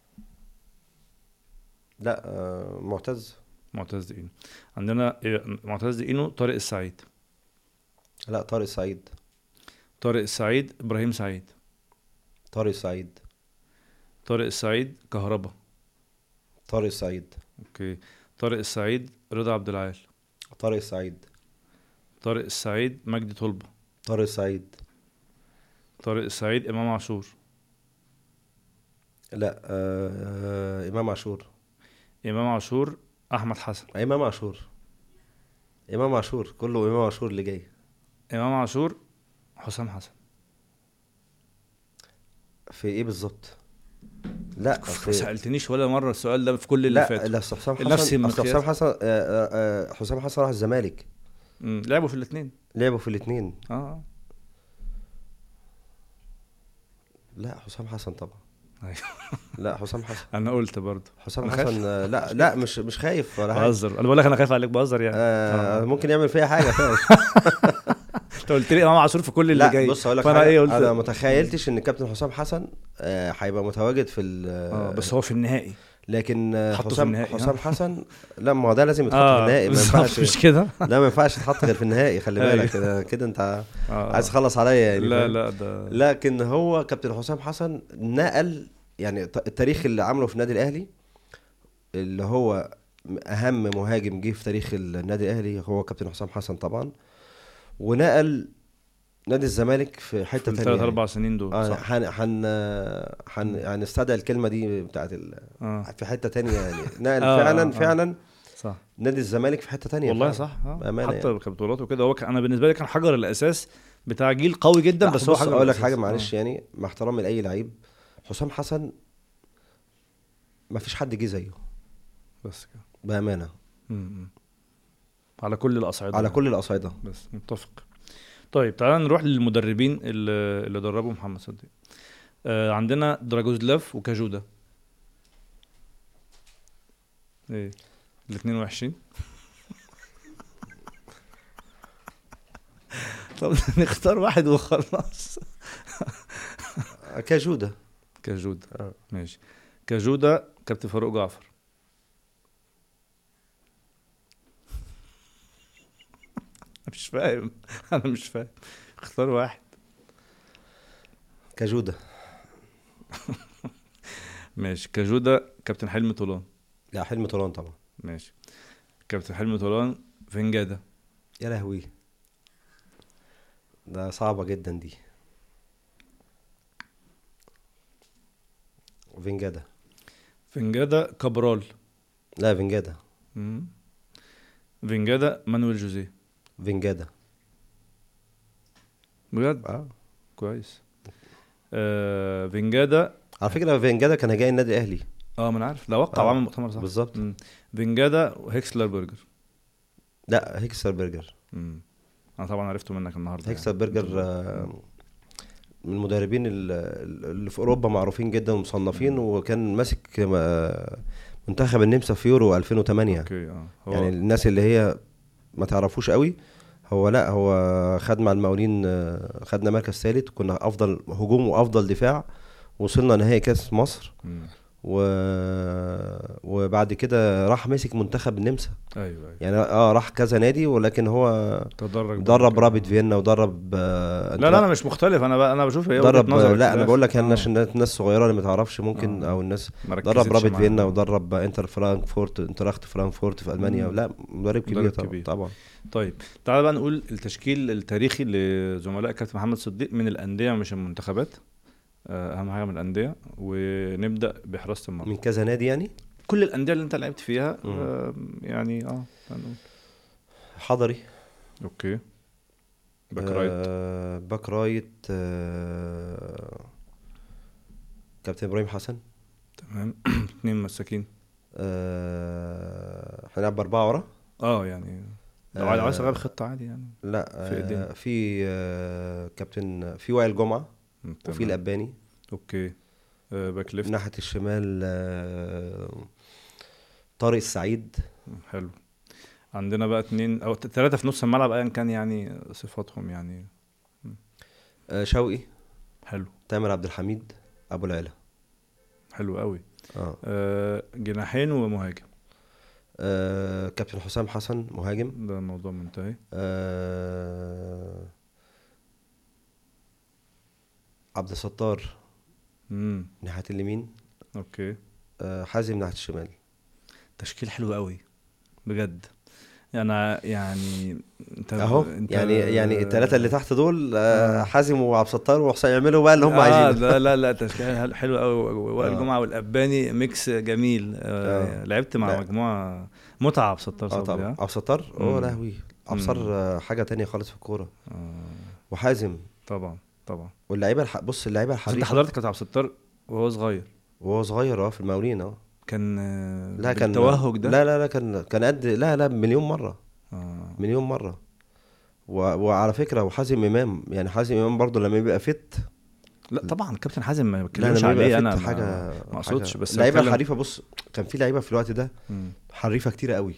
لا آه، معتز معتز اينو عندنا آه، معتز اينو طارق السعيد لا طارق سعيد طارق السعيد ابراهيم سعيد طارق سعيد طارق السعيد كهربا طارق سعيد اوكي طارق السعيد رضا عبد العال طارق سعيد طارق السعيد مجدي طلبه طارق سعيد طارق السعيد امام عاشور لا آه، آه، امام عاشور امام عاشور احمد حسن امام عاشور امام عاشور كله امام عاشور اللي جاي امام عاشور حسام حسن في ايه بالظبط لا ما في سالتنيش ولا مره السؤال ده في كل اللي لا فات لا أصل حسام نفس حسن اصل المقياس. حسام حسن آه، آه، آه، حسام حسن راح الزمالك مم، لعبوا في الاثنين لعبوا في الاثنين اه لا حسام حسن طبعا أيوة. لا حسام حسن انا قلت برضه حسام أنا خايف. حسن آه، لا لا مش مش خايف ولا حاجه بهزر انا بقول لك انا خايف عليك بهزر يعني آه آه. ممكن يعمل فيها حاجه فعلا انت قلت لي امام عاشور في كل اللي لا جاي بص اقول لك فانا حاجه ايه قلت انا ما تخيلتش ان كابتن حسام حسن آه، هيبقى متواجد في ال- اه بس هو في النهائي لكن آه، حطه في حسام النهائي، حسام ها؟ حسن لا ما هو ده لازم يتحط في اه النهائي ما بالظبط ينفعش مش كده لا ما ينفعش يتحط غير في النهائي خلي أيوة. بالك كده كده انت آه. عايز تخلص عليا يعني لا فاهم؟ لا ده لكن هو كابتن حسام حسن نقل يعني ت- التاريخ اللي عمله في النادي الاهلي اللي هو اهم مهاجم جه في تاريخ النادي الاهلي هو كابتن حسام حسن طبعا ونقل نادي الزمالك في في حته تانية الثلاث يعني. اربع سنين دول اه صح هن هن هن هنستدعي الكلمه دي بتاعت ال... اه في حته تانية يعني نقل آه، فعلا آه، آه. فعلا صح نادي الزمالك في حته تانية والله فعلا. صح اه بأمانة حتى يعني. كبطولات وكده هو كان انا بالنسبه لي كان حجر الاساس بتاع جيل قوي جدا لا، بس هو بص حجر اقول لك الأساس. حاجه آه. معلش يعني مع احترامي لاي لعيب حسام حسن ما فيش حد جه زيه بس كده بامانه م- م. على كل الاصعده على يعني. كل الاصعده بس متفق طيب تعالى نروح للمدربين اللي, اللي دربوا محمد صديق آه عندنا دراجوزلاف وكاجودا ايه الاثنين وحشين طب نختار واحد وخلاص كجوده كاجودا آه. ماشي كاجودا كابتن فاروق جعفر مش فاهم انا مش فاهم اختار واحد كجوده ماشي كاجودا كابتن حلمي طولان لا حلمي طولان طبعا ماشي كابتن حلمي طولان فنجادا يا لهوي ده صعبه جدا دي فينجادا فنجادا كابرال لا فينجادا مم. فنجادا مانويل جوزيه فينجادا بجد اه كويس آه فنجادا على فكره فينجادا كان جاي النادي الاهلي اه ما انا عارف ده وقع آه، وعمل مؤتمر صح بالظبط. مم. فنجادا وهيكسلر برجر لا هيكسر برجر مم. انا طبعا عرفته منك النهارده هيكسر يعني. برجر آه، من المدربين ال- اللي في اوروبا معروفين جدا ومصنفين وكان ماسك آه، منتخب النمسا في يورو 2008 اوكي اه هو يعني الناس اللي هي ما تعرفوش قوي هو لا هو خد مع المقاولين آه، خدنا مركز ثالث كنا افضل هجوم وافضل دفاع وصلنا نهائي كاس مصر مم. و... وبعد كده راح مسك منتخب النمسا ايوه ايوه يعني اه راح كذا نادي ولكن هو تدرج درب كده. رابط فيينا ودرب آه، لا لا انا مش مختلف انا بقى انا بشوف هي وجهة درب نظر لا انا اختلاف. بقول لك آه. الناس الناس صغيره اللي ما تعرفش ممكن آه. او الناس ما درب ركزتش رابط معاه. فيينا ودرب انتر فرانكفورت انتراخت فرانكفورت في المانيا مم. لا مدرب كبير مدرب طبعا كبير. طبعا طيب تعال بقى نقول التشكيل التاريخي لزملاء كابتن محمد صديق من الانديه مش المنتخبات آه، اهم حاجه من الانديه ونبدا بحراسه المرمى من كذا نادي يعني كل الانديه اللي انت لعبت فيها مم. آه، يعني اه هنقول. حضري اوكي باك رايت آه باك رايت آه كابتن ابراهيم حسن تمام اتنين مساكين آه هنلعب باربعه ورا اه يعني لو آه. عايز عايز اغير خطه عادي يعني لا في إيدينا. آه في آه كابتن في وائل جمعه مم، وفي تمام. الاباني اوكي آه، باك ليفت ناحيه الشمال آه طارق السعيد حلو عندنا بقى اتنين او ثلاثه في نص الملعب ايا كان يعني صفاتهم يعني آه شوقي حلو تامر عبد الحميد ابو العلا حلو قوي اه آه جناحين ومهاجم آه كابتن حسام حسن مهاجم ده الموضوع منتهي آه عبد الستار امم ناحيه اليمين اوكي آه حازم ناحيه الشمال تشكيل حلو قوي بجد انا يعني انت اهو انت يعني يعني الثلاثه اللي تحت دول آه آه. حازم وعبد الستار وحسام يعملوا بقى اللي هم آه عايزينه لا لا لا تشكيل حلو قوي وائل آه. جمعه والاباني ميكس جميل آه آه. لعبت مع لا. مجموعه متعه بستار اه صبري طبعا ها؟ عبد الستار اوه مم. لهوي عبد الستار مم. آه، حاجه تانية خالص في الكوره آه وحازم طبعا طبعا واللعيبه الح... بص اللعيبه بس انت الحريفه حضرتك كابتن عبد الستار وهو صغير وهو صغير اه في المقاولين اه كان آه، لا كان بالتوهج ده لا لا لا كان كان قد لا لا مليون مره آه. مليون مره و... وعلى فكره وحازم امام يعني حازم امام برضه لما يبقى فت لا طبعا كابتن حازم ما لا بتكلمش لما يبقى عليه فت انا حاجه ما ما اقصدش حاجة- بس اللعيبه بتكلم- الحريفه بص كان في لعيبه في الوقت ده مم. حريفه كتيره قوي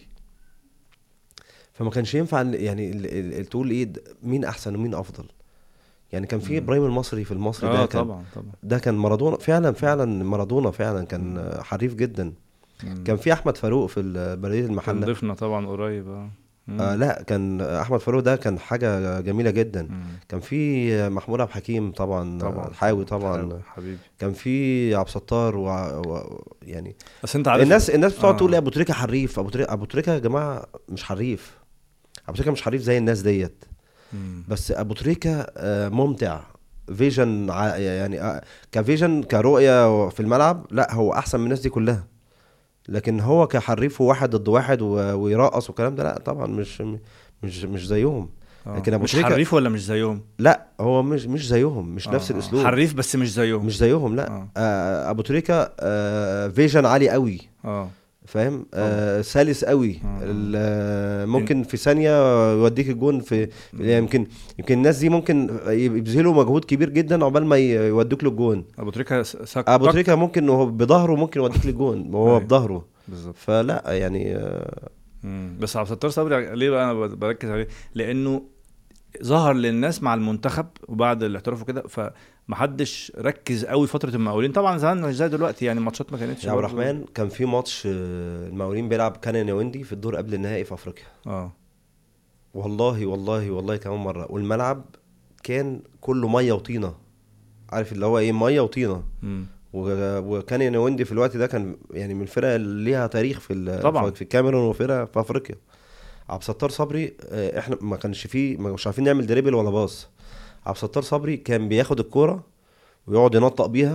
فما كانش ينفع إن- يعني ال- ال- ال- تقول ايه د- مين احسن ومين افضل يعني كان في مم. ابراهيم المصري في المصري اه ده كان طبعا طبعا ده كان مارادونا فعلا فعلا مارادونا فعلا كان آه، حريف جدا مم. كان في احمد فاروق في ال- بلديه كان المحله ضيفنا طبعا قريب اه مم. آه لا كان احمد فاروق ده كان حاجه جميله جدا مم. كان في محمود عبد الحكيم طبعا طبعا الحاوي طبعا حلو، حبيبي كان في عبد الستار و... و... يعني بس انت عارف الناس الناس بتقعد آه. تقول إيه ابو تريكه حريف ابو تريكه ابو تريكه يا جماعه مش حريف ابو تريكه مش حريف زي الناس ديت مم. بس ابو تريكه آه، ممتع فيجن ع- يعني آه، كفيجن كرؤيه في الملعب لا هو احسن من الناس دي كلها لكن هو كحريف واحد ضد واحد و- ويرقص والكلام ده لا طبعا مش مش مش زيهم آه. لكن أبو مش تريكة- حريف ولا مش زيهم لا هو مش مش زيهم مش نفس آه، آه. الاسلوب حريف بس مش زيهم مش زيهم لا آه. آه. ابو تريكه آه فيجن عالي قوي اه فاهم آه سلس قوي آه. ال- آه ممكن في ثانيه يوديك الجون في يعني يمكن يمكن الناس دي ممكن يبذلوا مجهود كبير جدا عقبال ما ي- يودوك للجون ابو تريكه س- سك ابو طق. تريكه ممكن وهو بظهره ممكن يوديك للجون وهو أيوة. بظهره بالظبط فلا يعني آه مم. بس عبد الستار صبري ليه بقى انا ب- بركز عليه لانه ظهر للناس مع المنتخب وبعد الاحتراف وكده فمحدش ركز قوي فتره المقاولين طبعا زمان مش زي دلوقتي يعني الماتشات ما كانتش يا عبد برضه- الرحمن كان في ماتش آه، المقاولين بيلعب كان نواندي في الدور قبل النهائي في افريقيا اه والله والله والله كمان مره والملعب كان كله ميه وطينه عارف اللي هو ايه ميه وطينه مم. و- وكان ينوندي في الوقت ده كان يعني من الفرق اللي ليها تاريخ في ال- طبعا. في الكاميرون وفرق في افريقيا عبد الستار صبري آه، احنا ما كانش فيه ما مش عارفين نعمل دريبل ولا باص عبد الستار صبري كان بياخد الكوره ويقعد ينطق بيها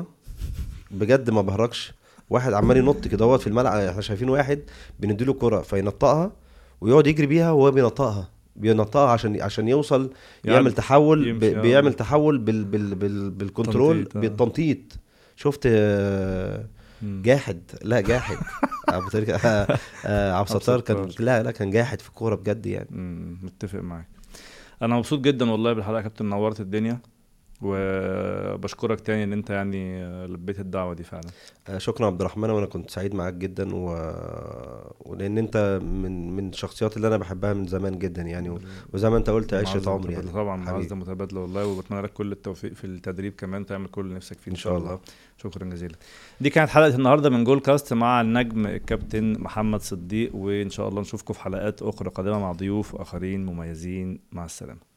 بجد ما بهرجش واحد عمال ينط كده هوت في الملعب احنا شايفين واحد بنديله الكوره فينطقها ويقعد يجري بيها وهو بينطقها بينطقها عشان عشان يوصل يعني يعمل تحول ب... يمشي، آه. بيعمل تحول بال... بال... بال... بالكنترول تنطيط، آه. بالتنطيط شفت آه، مم. جاحد لا جاحد ابو تريكه آه، آه، عبد الستار كان ستار. لا لا كان جاحد في الكوره بجد يعني مم. متفق معاك انا مبسوط جدا والله بالحلقه يا كابتن نورت الدنيا وبشكرك تاني ان انت يعني لبيت الدعوه دي فعلا آه، شكرا عبد الرحمن وانا كنت سعيد معاك جدا و... ولان انت من من الشخصيات اللي انا بحبها من زمان جدا يعني و... وزي ما انت قلت عشره معزة عمر يعني متبادلة طبعا حبيبي. معزه متبادله والله وبتمنى لك كل التوفيق في التدريب كمان تعمل كل اللي نفسك فيه ان إن شاء شاء الله الله. شكرا جزيلا دي كانت حلقه النهارده من جول كاست مع النجم الكابتن محمد صديق وان شاء الله نشوفكم في حلقات اخرى قادمه مع ضيوف اخرين مميزين مع السلامه